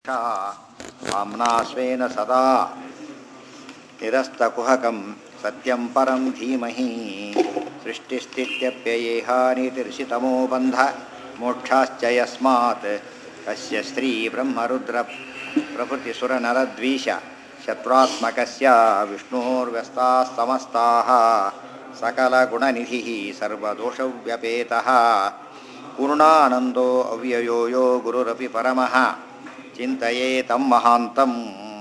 आम्ना स्वेन सदा निरस्तकुहकं सत्यं परं धीमहि सृष्टिस्थित्यप्ययेहानितिर्षितमो बन्ध मोक्षाश्च यस्मात् कस्य स्त्रीब्रह्मरुद्र प्रभृतिसुरनरद्वीष शत्रुत्मकस्य विष्णोर्व्यस्ताः समस्ताः सकलगुणनिधिः सर्वदोषव्यपेतः पूर्णानन्दो अव्ययो यो गुरुरपि परमः ಚಿಂತೆಯೇ ತಮ್ಮ ಮಹಾಂತಂ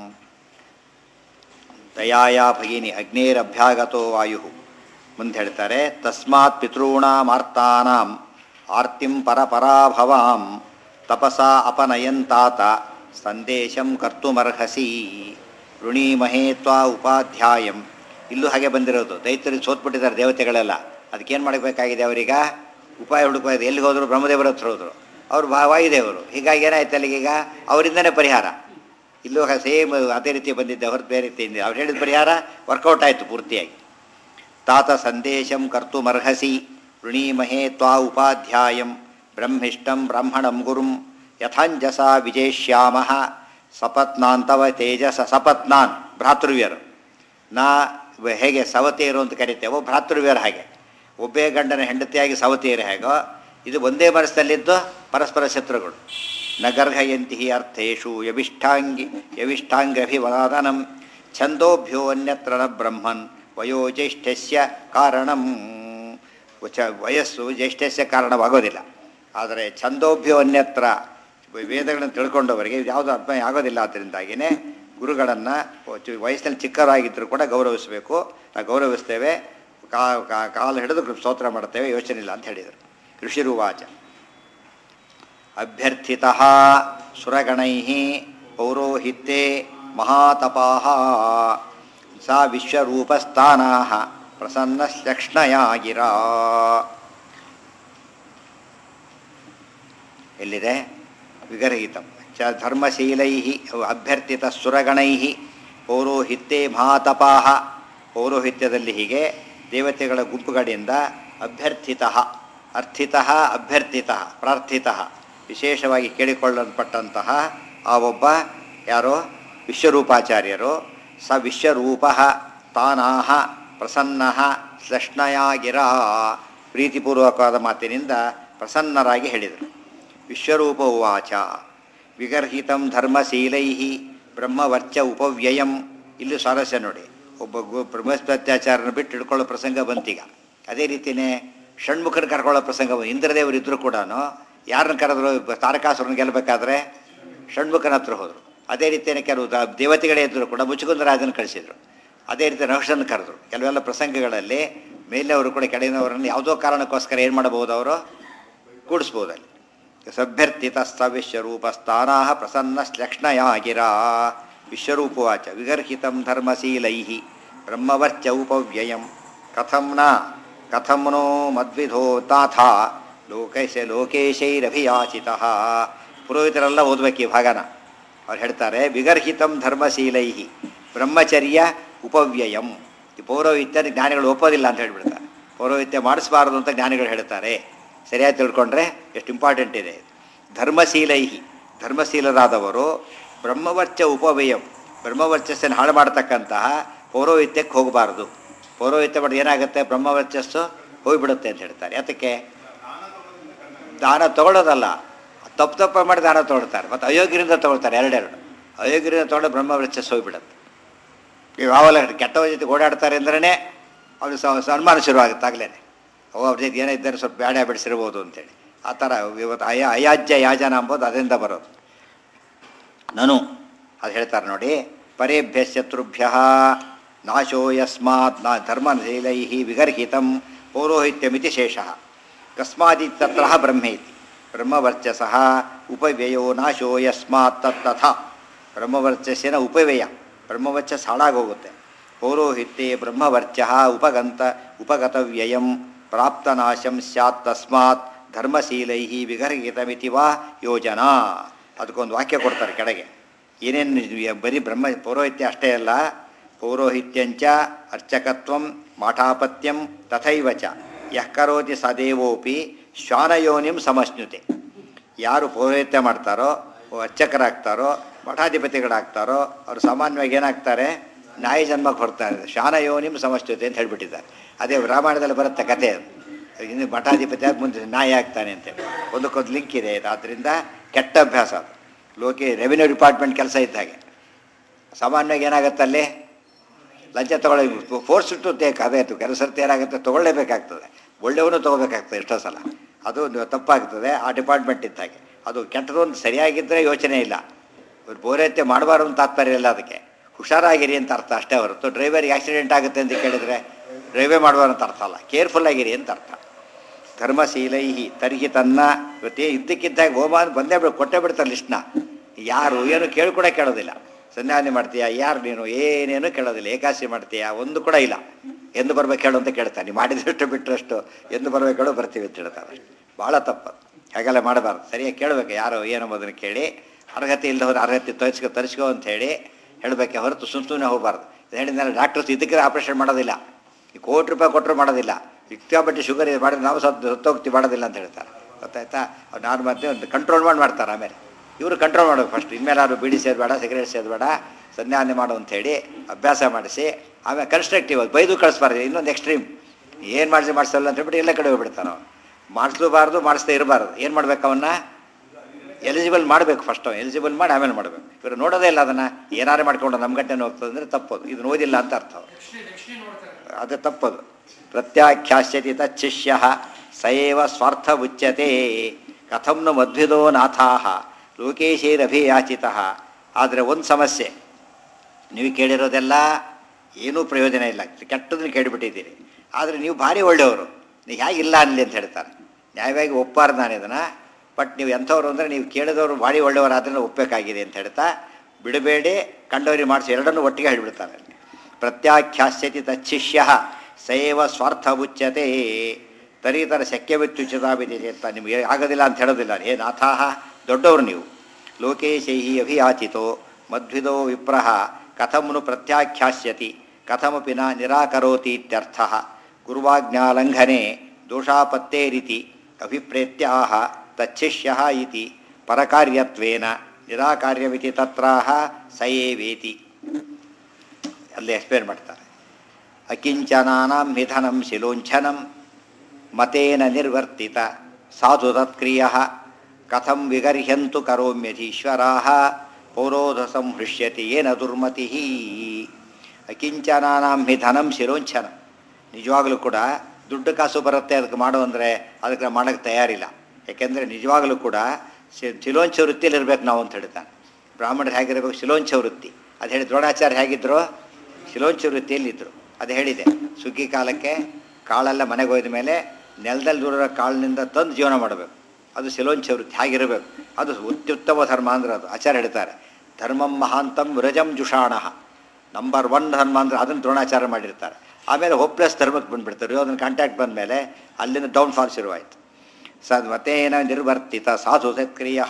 ದಯಾಯ ಭಗಿನಿ ಅಗ್ನೇರಭ್ಯಾಗತೋ ವಾಯು ಮುಂದೆ ಹೇಳ್ತಾರೆ ತಸ್ಮಾತ್ ಪಿತॄಣಾಮಾರ್ತಾನಾಂ ಆರ್ತಿಂ ಪರಪರಾಭವಾಂ ತಪಸಾ ಅಪನಯಂತಾತ ಸಂದೇಶಂ ಕರ್ತುಮರ್ಹಸಿ ಋಣೀಮಹೇ ತ್ವಾ ಉಪಾಧ್ಯಾಯಂ ಇಲ್ಲೂ ಹಾಗೆ ಬಂದಿರೋದು ದೈತ್ಯರಿಗೆ ಸೋತ್ಬಿಟ್ಟಿದ್ದಾರೆ ದೇವತೆಗಳೆಲ್ಲ ಅದಕ್ಕೇನು ಮಾಡಬೇಕಾಗಿದೆ ಅವರೀಗ ಉಪಾಯ ಹುಡುಕಬೇಕು ಎಲ್ಲಿಗೆ ಹೋದ್ರು ಬ್ರಹ್ಮದೇವರ ಹತ್ರ ಹೋದರು ಅವರು ಭಾ ವಾಯುದೇವರು ಹೀಗಾಗಿ ಏನಾಯ್ತು ಅಲ್ಲಿಗೀಗ ಅವರಿಂದನೇ ಪರಿಹಾರ ಇಲ್ಲೂ ಸೇಮ್ ಅದೇ ರೀತಿ ಬಂದಿದ್ದೆ ಹೊರತು ಬೇರೆ ರೀತಿಯಿಂದ ಅವ್ರು ಹೇಳಿದ ಪರಿಹಾರ ವರ್ಕೌಟ್ ಆಯಿತು ಪೂರ್ತಿಯಾಗಿ ತಾತ ಸಂದೇಶಂ ಕರ್ತುಮರ್ಹಸಿ ಋಣೀಮಹೇ ತ್ವಾ ಉಪಾಧ್ಯಾಯಂ ಬ್ರಹ್ಮಿಷ್ಟಂ ಬ್ರಾಹ್ಮಣಂ ಗುರುಂ ಯಥಾಂಜಸ ವಿಜೇಷ್ಯಾಮ ಸಪತ್ನಾಂತವ ತೇಜಸ ಸಪತ್ನಾನ್ ಭ್ರಾತೃವ್ಯರು ನಾ ಹೇಗೆ ಸವತಿಯರು ಅಂತ ಕರಿತೇವೋ ಭ್ರಾತೃವ್ಯರು ಹಾಗೆ ಒಬ್ಬೇ ಗಂಡನ ಹೆಂಡತಿಯಾಗಿ ಸವತಿಯರು ಹೇಗೋ ಇದು ಒಂದೇ ಮನಸ್ಸಲ್ಲಿದ್ದು ಪರಸ್ಪರ ಶತ್ರುಗಳು ನ ಗರ್ಹಯಂತಿ ಅರ್ಥೇಶು ಯವಿಷ್ಠಾಂಗಿ ಯವಿಷ್ಠಾಂಗ್ರಭಿವಾದನಂ ಛಂದೋಭ್ಯೋ ಅನ್ಯತ್ರ ನ ಬ್ರಹ್ಮನ್ ವಯೋಜ್ಯೇಷ್ಠಸ್ಯ ಕಾರಣಂ ಚ ವಯಸ್ಸು ಜ್ಯೇಷ್ಠಸ್ಯ ಕಾರಣವಾಗೋದಿಲ್ಲ ಆದರೆ ಛಂದೋಭ್ಯೋ ಅನ್ಯತ್ರ ವೇದಗಳನ್ನು ತಿಳ್ಕೊಂಡವರಿಗೆ ಯಾವುದೂ ಅನ್ವಯ ಆಗೋದಿಲ್ಲ ಅದರಿಂದಾಗಿಯೇ ಗುರುಗಳನ್ನು ವಯಸ್ಸಿನಲ್ಲಿ ಚಿಕ್ಕವರಾಗಿದ್ದರೂ ಕೂಡ ಗೌರವಿಸಬೇಕು ನಾವು ಗೌರವಿಸ್ತೇವೆ ಕಾಲು ಹಿಡಿದು ಸ್ತೋತ್ರ ಮಾಡ್ತೇವೆ ಯೋಚನೆ ಇಲ್ಲ ಅಂತ ಹೇಳಿದರು ಋಷಿರುವಾಚ ಅಭ್ಯರ್ಥಿತ ಸುರಗಣೈ ಪೌರೋಹಿತ್ಯೆ ಮಹಾತಪಾ ಸಾ ವಿಶ್ವರೂಪಸ್ಥಾನಾ ಪ್ರಸನ್ನಶ್ಲಕ್ಷ್ಣಯಾ ಗಿರಾ ಎಲ್ಲಿದೆ ವಿಗರ್ಹಿತಂ ಚ ಧರ್ಮಶೀಲೈ ಅಭ್ಯರ್ಥಿತ ಸುರಗಣೈ ಪೌರೋಹಿತ್ಯೆ ಮಹಾತಪಾ ಪೌರೋಹಿತ್ಯದಲ್ಲಿ ಹೀಗೆ ದೇವತೆಗಳ ಗುಂಪುಗಳಿಂದ ಅಭ್ಯರ್ಥಿತ ಅರ್ಥಿತ ಅಭ್ಯರ್ಥಿತ ಪ್ರಾರ್ಥಿತ ವಿಶೇಷವಾಗಿ ಕೇಳಿಕೊಳ್ಳಲ್ಪಟ್ಟಂತಹ ಆ ಒಬ್ಬ ಯಾರೋ ವಿಶ್ವರೂಪಾಚಾರ್ಯರು ಸ ವಿಶ್ವರೂಪ ತಾನಾಹ ಪ್ರಸನ್ನ ಸ್ಲಷ್ಣಯಾಗಿರ ಪ್ರೀತಿಪೂರ್ವಕವಾದ ಮಾತಿನಿಂದ ಪ್ರಸನ್ನರಾಗಿ ಹೇಳಿದರು ವಿಶ್ವರೂಪ ಉವಾಚ ವಿಗರ್ಹಿತಂ ಧರ್ಮಶೀಲೈ ಬ್ರಹ್ಮವರ್ಚ ಉಪವ್ಯಯಂ ಇಲ್ಲಿ ಸ್ವಾರಸ್ಯ ನೋಡಿ ಒಬ್ಬ ಗು ಬ್ರಹ್ಮಸ್ಪತ್ಯಾಚಾರನ ಬಿಟ್ಟು ಹಿಡ್ಕೊಳ್ಳೋ ಪ್ರಸಂಗ ಬಂತೀಗ ಅದೇ ರೀತಿಯೇ ಷಣ್ಮುಖನ ಕರ್ಕೊಳ್ಳೋ ಪ್ರಸಂಗ ಇಂದ್ರದೇವರು ಇದ್ದರೂ ಕೂಡ ಯಾರನ್ನ ಕರೆದ್ರು ತಾರಕಾಸುರನ ಗೆಲ್ಲಬೇಕಾದ್ರೆ ಷಣ್ಮುಖನ ಹತ್ರ ಹೋದರು ಅದೇ ರೀತಿಯೇ ಕೆಲವು ದೇವತೆಗಳೇ ಇದ್ದರೂ ಕೂಡ ಮುಚ್ಚುಕುಂದ ರಾಜನ ಕಳಿಸಿದರು ಅದೇ ರೀತಿ ನಹುಷನ ಕರೆದ್ರು ಕೆಲವೆಲ್ಲ ಪ್ರಸಂಗಗಳಲ್ಲಿ ಮೇಲಿನವರು ಕೂಡ ಕೆಳಗಿನವರನ್ನು ಯಾವುದೋ ಕಾರಣಕ್ಕೋಸ್ಕರ ಏನು ಮಾಡಬಹುದು ಅವರು ಕೂಡಿಸ್ಬೋದು ಅಲ್ಲಿ ಸಭ್ಯರ್ಥಿತಸ್ಥ ವಿಶ್ವರೂಪಸ್ಥಾನಾ ಪ್ರಸನ್ನ ಶ್ಲಕ್ಷ್ಣಯಾಗಿರ ವಿಶ್ವರೂಪವಾಚ ವಿಗರ್ಹಿತಂ ಧರ್ಮಶೀಲೈ ಬ್ರಹ್ಮವರ್ಚ ಉಪವ್ಯಯಂ ಕಥಂ ನ ಕಥಂ ನೋ ಮದ್ವಿಧೋ ತಾಥ ಲೋಕೇಶ ಲೋಕೇಶೈರಭಿಯಾಚಿತ ಪುರೋಹಿತರೆಲ್ಲ ಓದಬೇಕು ಈ ಭಾಗನ ಅವ್ರು ಹೇಳ್ತಾರೆ ವಿಗರ್ಹಿತಂ ಧರ್ಮಶೀಲೈ ಬ್ರಹ್ಮಚರ್ಯ ಉಪವ್ಯಯಂ ಈ ಪೌರೋಹಿತ್ಯ ಜ್ಞಾನಿಗಳು ಒಪ್ಪೋದಿಲ್ಲ ಅಂತ ಹೇಳ್ಬಿಡ್ತಾರೆ ಪೌರೋಹಿತ್ಯ ಮಾಡಿಸಬಾರದು ಅಂತ ಜ್ಞಾನಿಗಳು ಹೇಳ್ತಾರೆ ಸರಿಯಾಗಿ ತಿಳ್ಕೊಂಡ್ರೆ ಎಷ್ಟು ಇಂಪಾರ್ಟೆಂಟ್ ಇದೆ ಧರ್ಮಶೀಲೈ ಧರ್ಮಶೀಲರಾದವರು ಬ್ರಹ್ಮವರ್ಚ ಉಪವ್ಯಯಂ ಬ್ರಹ್ಮವರ್ಚಸ್ಸನ್ನು ಹಾಳು ಮಾಡ್ತಕ್ಕಂತಹ ಪೌರೋಹಿತ್ಯಕ್ಕೆ ಹೋಗಬಾರ್ದು ಪೌರೋಹಿತ್ಯ ಮಾಡಿದ್ರೆ ಏನಾಗುತ್ತೆ ಬ್ರಹ್ಮವರ್ಚಸ್ಸು ಹೋಗಿಬಿಡುತ್ತೆ ಅಂತ ಹೇಳ್ತಾರೆ ಯಾತಕ್ಕೆ ದಾನ ತಗೊಳ್ಳೋದಲ್ಲ ತಪ್ಪು ತಪ್ಪ ಮಾಡಿ ದಾನ ತೊಗೊಳ್ತಾರೆ ಮತ್ತು ಅಯೋಗ್ಯರಿಂದ ತೊಗೊಳ್ತಾರೆ ಎರಡೆರಡು ಅಯೋಗ್ಯರಿಂದ ತೊಗೊಂಡು ಬ್ರಹ್ಮವರ್ಚಸ್ಸು ಹೋಗಿಬಿಡುತ್ತೆ ಯಾವಲ್ಲ ಕೆಟ್ಟವ ಜೊತೆ ಓಡಾಡ್ತಾರೆ ಅಂದ್ರೇ ಅವ್ರು ಸನ್ಮಾನ ಶುರುವಾಗುತ್ತೆ ಆಗಲೇ ಅವು ಅವ್ರ ಜೊತೆ ಏನೋ ಇದ್ದಾರೆ ಸ್ವಲ್ಪ ಬೇಡ ಬಿಡಿಸಿರ್ಬೋದು ಅಂತೇಳಿ ಆ ಥರ ಇವತ್ತು ಅಯ ಅಯಾಜ್ಯ ಯಾಜನ ಅಂಬೋದು ಅದರಿಂದ ಬರೋದು ನನು ಅದು ಹೇಳ್ತಾರೆ ನೋಡಿ ಪರೇಭ್ಯ ಶತ್ರುಭ್ಯ ನಾಶೋ ಯಸ್ಮಾತ್ ನಾ ಧರ್ಮಶೀಲೈ ವಿಗರ್ಹಿತಂ ಪೌರೋಹಿತ್ಯಮಿತಿ ಶೇಷ ಕಸ್ಮಾದಿತ್ತತ್ರ ಬ್ರಹ್ಮೇತಿ ಬ್ರಹ್ಮವರ್ಚಸ ಉಪವ್ಯಯೋ ನಾಶೋ ಯಸ್ಮಾತ್ ತತ್ತಥ ಬ್ರಹ್ಮವರ್ಚಸ್ಸಿನ ಉಪವ್ಯಯ ಬ್ರಹ್ಮವರ್ಚಸ್ ಹಾಳಾಗೋಗುತ್ತೆ ಪೌರೋಹಿತ್ಯೆ ಬ್ರಹ್ಮವರ್ಚ ಉಪಗಂತ ಉಪಗತವ್ಯಯಂ ಪ್ರಾಪ್ತನಾಶಂ ಸ್ಯಾತ್ ತಸ್ಮಾತ್ ಧರ್ಮಶೀಲೈ ವಿಗರ್ಹಿತಮಿತಿ ವಾ ಯೋಜನಾ ಅದಕ್ಕೊಂದು ವಾಕ್ಯ ಕೊಡ್ತಾರೆ ಕೆಳಗೆ ಏನೇನು ಬರೀ ಬ್ರಹ್ಮ ಪೌರೋಹಿತ್ಯ ಅಷ್ಟೇ ಅಲ್ಲ ಪೌರೋಹಿತ್ಯಂಚ ಅರ್ಚಕತ್ವಂ ಮಾಠಾಪತ್ಯಂ ತಥೈವ ಚ ಯಃ ಕರೋತಿ ಸದೇವೋಪಿ ಶ್ವಾನಯೋನಿಂ ಸಮಶ್ನುತೆ ಯಾರು ಪೌರೋಹಿತ್ಯ ಮಾಡ್ತಾರೋ ಅರ್ಚಕರಾಗ್ತಾರೋ ಮಠಾಧಿಪತಿಗಳಾಗ್ತಾರೋ ಅವರು ಸಾಮಾನ್ಯವಾಗಿ ಏನಾಗ್ತಾರೆ ನಾಯಿ ಜನ್ಮಕ್ಕೆ ಹೊರ್ತಾರೆ ಶಾನ ಯೋನಿಮ್ ಸಮಷ್ಟಿತೆ ಅಂತ ಹೇಳ್ಬಿಟ್ಟಿದ್ದಾರೆ ಅದೇ ರಾಮಾಯಣದಲ್ಲಿ ಬರುತ್ತೆ ಕಥೆ ಅದು ಇನ್ನು ಮಠಾಧಿಪತಿ ಆಗಿ ಮುಂದೆ ನಾಯಿ ಆಗ್ತಾನೆ ಅಂತೇಳಿ ಒಂದಕ್ಕೊಂದು ಲಿಂಕ್ ಇದೆ ಇದು ಆದ್ದರಿಂದ ಕೆಟ್ಟ ಅಭ್ಯಾಸ ಅದು ಲೋಕಿ ರೆವಿನ್ಯೂ ಡಿಪಾರ್ಟ್ಮೆಂಟ್ ಕೆಲಸ ಇದ್ದ ಹಾಗೆ ಸಾಮಾನ್ಯವಾಗಿ ಏನಾಗುತ್ತೆ ಅಲ್ಲಿ ಲಂಚ ತಗೊಳ್ಳಿ ಫೋರ್ಸ್ ಟು ಟೇಕ್ ಅದೇ ಕೆಲಸ ಸರ್ತಿ ಏನಾಗುತ್ತೆ ತೊಗೊಳ್ಳೇಬೇಕಾಗ್ತದೆ ಒಳ್ಳೆಯವನು ತೊಗೋಬೇಕಾಗ್ತದೆ ಎಷ್ಟೋ ಸಲ ಅದು ನ- ತಪ್ಪಾಗ್ತದೆ ಆ ಡಿಪಾರ್ಟ್ಮೆಂಟ್ ಇದ್ದ ಹಾಗೆ ಅದು ಕೆಟ್ಟದೊಂದು ಸರಿಯಾಗಿದ್ದರೆ ಯೋಚನೆ ಇಲ್ಲ ಇವ್ರು ಬೋರೈತೆ ಮಾಡಬಾರ್ದು ಅಂತ ತಾತ್ಪರ್ಯ ಇಲ್ಲ ಅದಕ್ಕೆ ಹುಷಾರಾಗಿರಿ ಅಂತ ಅರ್ಥ ಅಷ್ಟೇ ಹೊರತು ಡ್ರೈವರ್ಗೆ ಆಕ್ಸಿಡೆಂಟ್ ಆಗುತ್ತೆ ಅಂತ ಕೇಳಿದರೆ ಡ್ರೈವೇ ಮಾಡಬಾರ್ದು ಅಂತ ಅರ್ಥ ಅಲ್ಲ ಕೇರ್ಫುಲ್ ಆಗಿರಿ ಅಂತ ಅರ್ಥ ಧರ್ಮಶೀಲೈಹಿ ತರ್ಹಿ ತನ್ನ ಇವತ್ತೇ ಇದ್ದಕ್ಕಿದ್ದಾಗ ಹೋಮ ಅಂತ ಬಂದೇ ಬಿಡು ಕೊಟ್ಟೇ ಬಿಡ್ತಾರೆ ಲಿಸ್ಟ್ನ ಯಾರು ಏನು ಕೇಳಿ ಕೂಡ ಕೇಳೋದಿಲ್ಲ ಸಂಧಾನ ಮಾಡ್ತೀಯಾ ಯಾರು ನೀನು ಏನೇನು ಕೇಳೋದಿಲ್ಲ ಏಕಾಸಿ ಮಾಡ್ತೀಯಾ ಒಂದು ಕೂಡ ಇಲ್ಲ ಎಂದು ಬರ್ಬೇಕು ಹೇಳು ಅಂತ ಕೇಳ್ತಾನೆ ನೀವು ಮಾಡಿದಷ್ಟು ಬಿಟ್ಟರಷ್ಟು ಎಂದು ಬರ್ಬೇಕು ಹೇಳು ಬರ್ತೀವಿ ಅಂತ ಹೇಳ್ತಾರೆ ಭಾಳ ತಪ್ಪು ಹಾಗೆಲ್ಲ ಮಾಡಬಾರ್ದು ಸರಿಯಾಗಿ ಕೇಳಬೇಕು ಯಾರು ಏನು ಎಂಬುದನ್ನು ಕೇಳಿ ಅರ್ಹತೆ ಇಲ್ಲದ ಹೋದ್ರೆ ಅರ್ಹತೆ ತರಿಸ್ಕೊ ತರಿಸ್ಕೊ ಅಂತ ಹೇಳಿ ಹೇಳಬೇಕೆ ಹೊರತು ಸುಮ್ ಸುಮ್ಮನೆ ಹೋಗಬಾರ್ದು ಹೇಳಿದ್ಮೇಲೆ ಡಾಕ್ಟರ್ಸ್ ಇದಕ್ಕೆ ಆಪ್ರೇಷನ್ ಮಾಡೋದಿಲ್ಲ ಈ ಕೋಟಿ ರೂಪಾಯಿ ಕೊಟ್ಟರು ಮಾಡೋದಿಲ್ಲ ಇಕ್ಕಾಬಟ್ಟಿ ಶುಗರ್ ಇದು ಮಾಡಿದ್ರೆ ನಾವು ಸತ್ತು ಸತ್ತೋಗ್ತಿ ಮಾಡೋದಿಲ್ಲ ಅಂತ ಹೇಳ್ತಾರೆ ಗೊತ್ತಾಯ್ತಾ ಅವ್ರು ನಾನು ಮತ್ತೆ ಒಂದು ಕಂಟ್ರೋಲ್ ಮಾಡಿ ಮಾಡ್ತಾರೆ ಆಮೇಲೆ ಇವರು ಕಂಟ್ರೋಲ್ ಮಾಡಬೇಕು ಫಸ್ಟ್ ಇನ್ಮೇಲೆ ಯಾರು ಬೀಡಿ ಸೇದ್ ಬೇಡ ಸಿಗರೇಟ್ ಸೇದ್ ಬೇಡ ಸಂಧ್ಯಾನೆ ಮಾಡು ಅಂಥೇಳಿ ಅಭ್ಯಾಸ ಮಾಡಿಸಿ ಆಮೇಲೆ ಕನ್ಸ್ಟ್ರಕ್ಟಿವ್ ಅದು ಬೈದು ಕಳಿಸ್ಬಾರ್ದು ಇನ್ನೊಂದು ಎಕ್ಸ್ಟ್ರೀಮ್ ಏನು ಮಾಡಿಸಿ ಮಾಡಿಸಲ್ಲ ಅಂತ ಹೇಳ್ಬಿಟ್ಟು ಎಲ್ಲ ಕಡೆ ಹೋಗ್ಬಿಡ್ತಾನೆ ಅವನು ಮಾಡಿಸ್ಲೂಬಾರ್ದು ಮಾಡಿಸ್ದೇ ಇರಬಾರ್ದು ಏನು ಮಾಡ್ಬೇಕು ಅವನ್ನ ಎಲಿಜಿಬಲ್ ಮಾಡಬೇಕು ಫಸ್ಟ್ ಎಲಿಜಿಬಲ್ ಮಾಡಿ ಆಮೇಲೆ ಮಾಡಬೇಕು ಇವರು ನೋಡೋದೇ ಇಲ್ಲ ಅದನ್ನು ಏನಾರು ಮಾಡ್ಕೊಂಡು ನಮ್ಮ ಗಂಟೆನೂ ಹೋಗ್ತದೆ ಅಂದರೆ ತಪ್ಪದು ಇದು ಓದಿಲ್ಲ ಅಂತ ಅರ್ಥ ಅವ್ರು ಅದು ತಪ್ಪದು ಪ್ರತ್ಯಾಖ್ಯಾಸ್ಯತಿ ತಚ್ಚಿಷ್ಯ ಸಯೇವ ಸ್ವಾರ್ಥ ಉಚ್ಯತೆ ಕಥಂ ನು ಮಧ್ವಿದೋ ನಾಥಾ ಲೋಕೇಶೈರಭಿಯಾಚಿತ ಆದರೆ ಒಂದು ಸಮಸ್ಯೆ ನೀವು ಕೇಳಿರೋದೆಲ್ಲ ಏನೂ ಪ್ರಯೋಜನ ಇಲ್ಲ ಕೆಟ್ಟದನ್ನು ಕೇಳಿಬಿಟ್ಟಿದ್ದೀರಿ ಆದರೆ ನೀವು ಭಾರಿ ಒಳ್ಳೆಯವರು ನೀವು ಹೇಗಿಲ್ಲ ಅನ್ನಲಿ ಅಂತ ಹೇಳ್ತಾರೆ ನ್ಯಾಯವಾಗಿ ಒಪ್ಪಾರ್ದು ನಾನು ಇದನ್ನು ಬಟ್ ನೀವು ಎಂಥವ್ರು ಅಂದರೆ ನೀವು ಕೇಳಿದವರು ಭಾರಿ ಒಳ್ಳೆಯವರಾದ್ರೆ ಒಪ್ಪಬೇಕಾಗಿದೆ ಅಂತ ಹೇಳ್ತಾ ಬಿಡಬೇಡಿ ಕಂಡವರಿಗೆ ಮಾಡಿಸಿ ಎರಡನ್ನೂ ಒಟ್ಟಿಗೆ ಹೇಳಿಬಿಡ್ತಾರೆ ಪ್ರತ್ಯಾಖ್ಯಾಸ್ಯತಿ ತಚ್ಚಿಷ್ಯ ಸೈವ ಸ್ವಾರ್ಥ ಮುಚ್ಯತೆ ತರೀತರ ಶಕ್ಯವಿತ್ಯುಚಿತಾವಿದೆ ಅಂತ ನಿಮಗೆ ಆಗೋದಿಲ್ಲ ಅಂತ ಹೇಳೋದಿಲ್ಲ ಹೇ ನಾಥಾಹ ದೊಡ್ಡವರು ನೀವು ಲೋಕೇಶೈಹಿ ಅಭಿಯಾಚಿತೋ ಮಧ್ವಿದೋ ವಿಪ್ರಹ ಕಥಮನು ಪ್ರತ್ಯಾಖ್ಯಾಸ್ಯತಿ ಕಥಮಪಿ ನ ನಿರಾಕರೋತಿ ಇತ್ಯರ್ಥ ಗುರುವಾಜ್ಞಾಲಂಘನೆ ದೋಷಾಪತ್ತೇರಿತಿ ಅಭಿಪ್ರೇತ್ಯಾಹ ತಚ್ಚಿಷ್ಯ ಇತಿ ಪರಕಾರ್ಯತ್ವೇನ ನಿರಾಕಾರ್ಯವಿತಿ ತತ್ರಾಹ ಸಯೇವೇತಿ ಅಲ್ಲಿ ಎಕ್ಸ್ಪ್ಲೇನ್ ಮಾಡ್ತಾರೆ ಅಕಿಂಚನಾನಾಂ ನಿಧನಂ ಶಿಲೋಂಛನಂ ಮತೇನ ನಿರ್ವರ್ತಿತ ಸಾಧು ತತ್ಕ್ರಿಯ ಕಥಂ ವಿಗರ್ಹ್ಯಂತು ಕರೋಮ್ಯಧೀಶ್ವರಾ ಪೌರೋಧಸಂ ಹೃಷ್ಯತಿ ಏನ ದುರ್ಮತಿ ಅಕಿಂಚನಾನಾಂ ಹಿ ಧನಂ ಶಿರೋಂಛನಂ ನಿಜವಾಗಲೂ ಕೂಡ ದುಡ್ಡು ಕಾಸು ಬರುತ್ತೆ ಅದಕ್ಕೆ ಮಾಡು ಅಂದರೆ ಅದಕ್ಕೆ ನಾವು ಮಾಡೋಕ್ಕೆ ತಯಾರಿಲ್ಲ ಯಾಕೆಂದರೆ ನಿಜವಾಗಲೂ ಕೂಡ ಶಿ- ಶಿಲೋಂಚ ವೃತ್ತಿಯಲ್ಲಿ ಇರ್ಬೇಕು ನಾವು ಅಂತ ಹೇಳ್ತಾನೆ ಬ್ರಾಹ್ಮಣರು ಹೇಗಿರಬೇಕು ಶಿಲೋಂಚ ವೃತ್ತಿ ಅದು ಹೇಳಿ ದ್ರೋಣಾಚಾರ್ಯ ಹೇಗಿದ್ರು ಶಿಲೋಂಚ ವೃತ್ತಿಯಲ್ಲಿದ್ದರು ಅದು ಹೇಳಿದೆ ಸುಗ್ಗಿ ಕಾಲಕ್ಕೆ ಕಾಳೆಲ್ಲ ಮನೆಗೆ ಹೋಯ್ದ ಮೇಲೆ ನೆಲದಲ್ಲಿ ದೂರ ಕಾಳಿನಿಂದ ತಂದು ಜೀವನ ಮಾಡಬೇಕು ಅದು ಶಿಲೋಂಚ ವೃತ್ತಿ ಹಾಗಿರಬೇಕು ಅದು ಅತ್ಯುತ್ತಮ ಧರ್ಮ ಅಂದ್ರೆ ಅದು ಆಚಾರ್ಯ ಹೇಳ್ತಾರೆ ಧರ್ಮಂ ಮಹಾಂತಂ ವ್ರಜಂ ಜುಷಾಣ ನಂಬರ್ ಒನ್ ಧರ್ಮ ಅಂದ್ರೆ ಅದನ್ನು ದ್ರೋಣಾಚಾರ ಮಾಡಿರ್ತಾರೆ ಆಮೇಲೆ ಹೋಪ್ಲೆಸ್ ಧರ್ಮಕ್ಕೆ ಬಂದುಬಿಡ್ತಾರೆ ಅದನ್ನು ಕಾಂಟ್ಯಾಕ್ಟ್ ಬಂದ ಮೇಲೆ ಅಲ್ಲಿಂದ ಡೌನ್ ಫಾಲ್ ಶುರುವಾಯಿತು ಸದ್ ಮತೇನ ನಿರ್ವರ್ತಿತ ಸಾಧು ಸತ್ಕ್ರಿಯ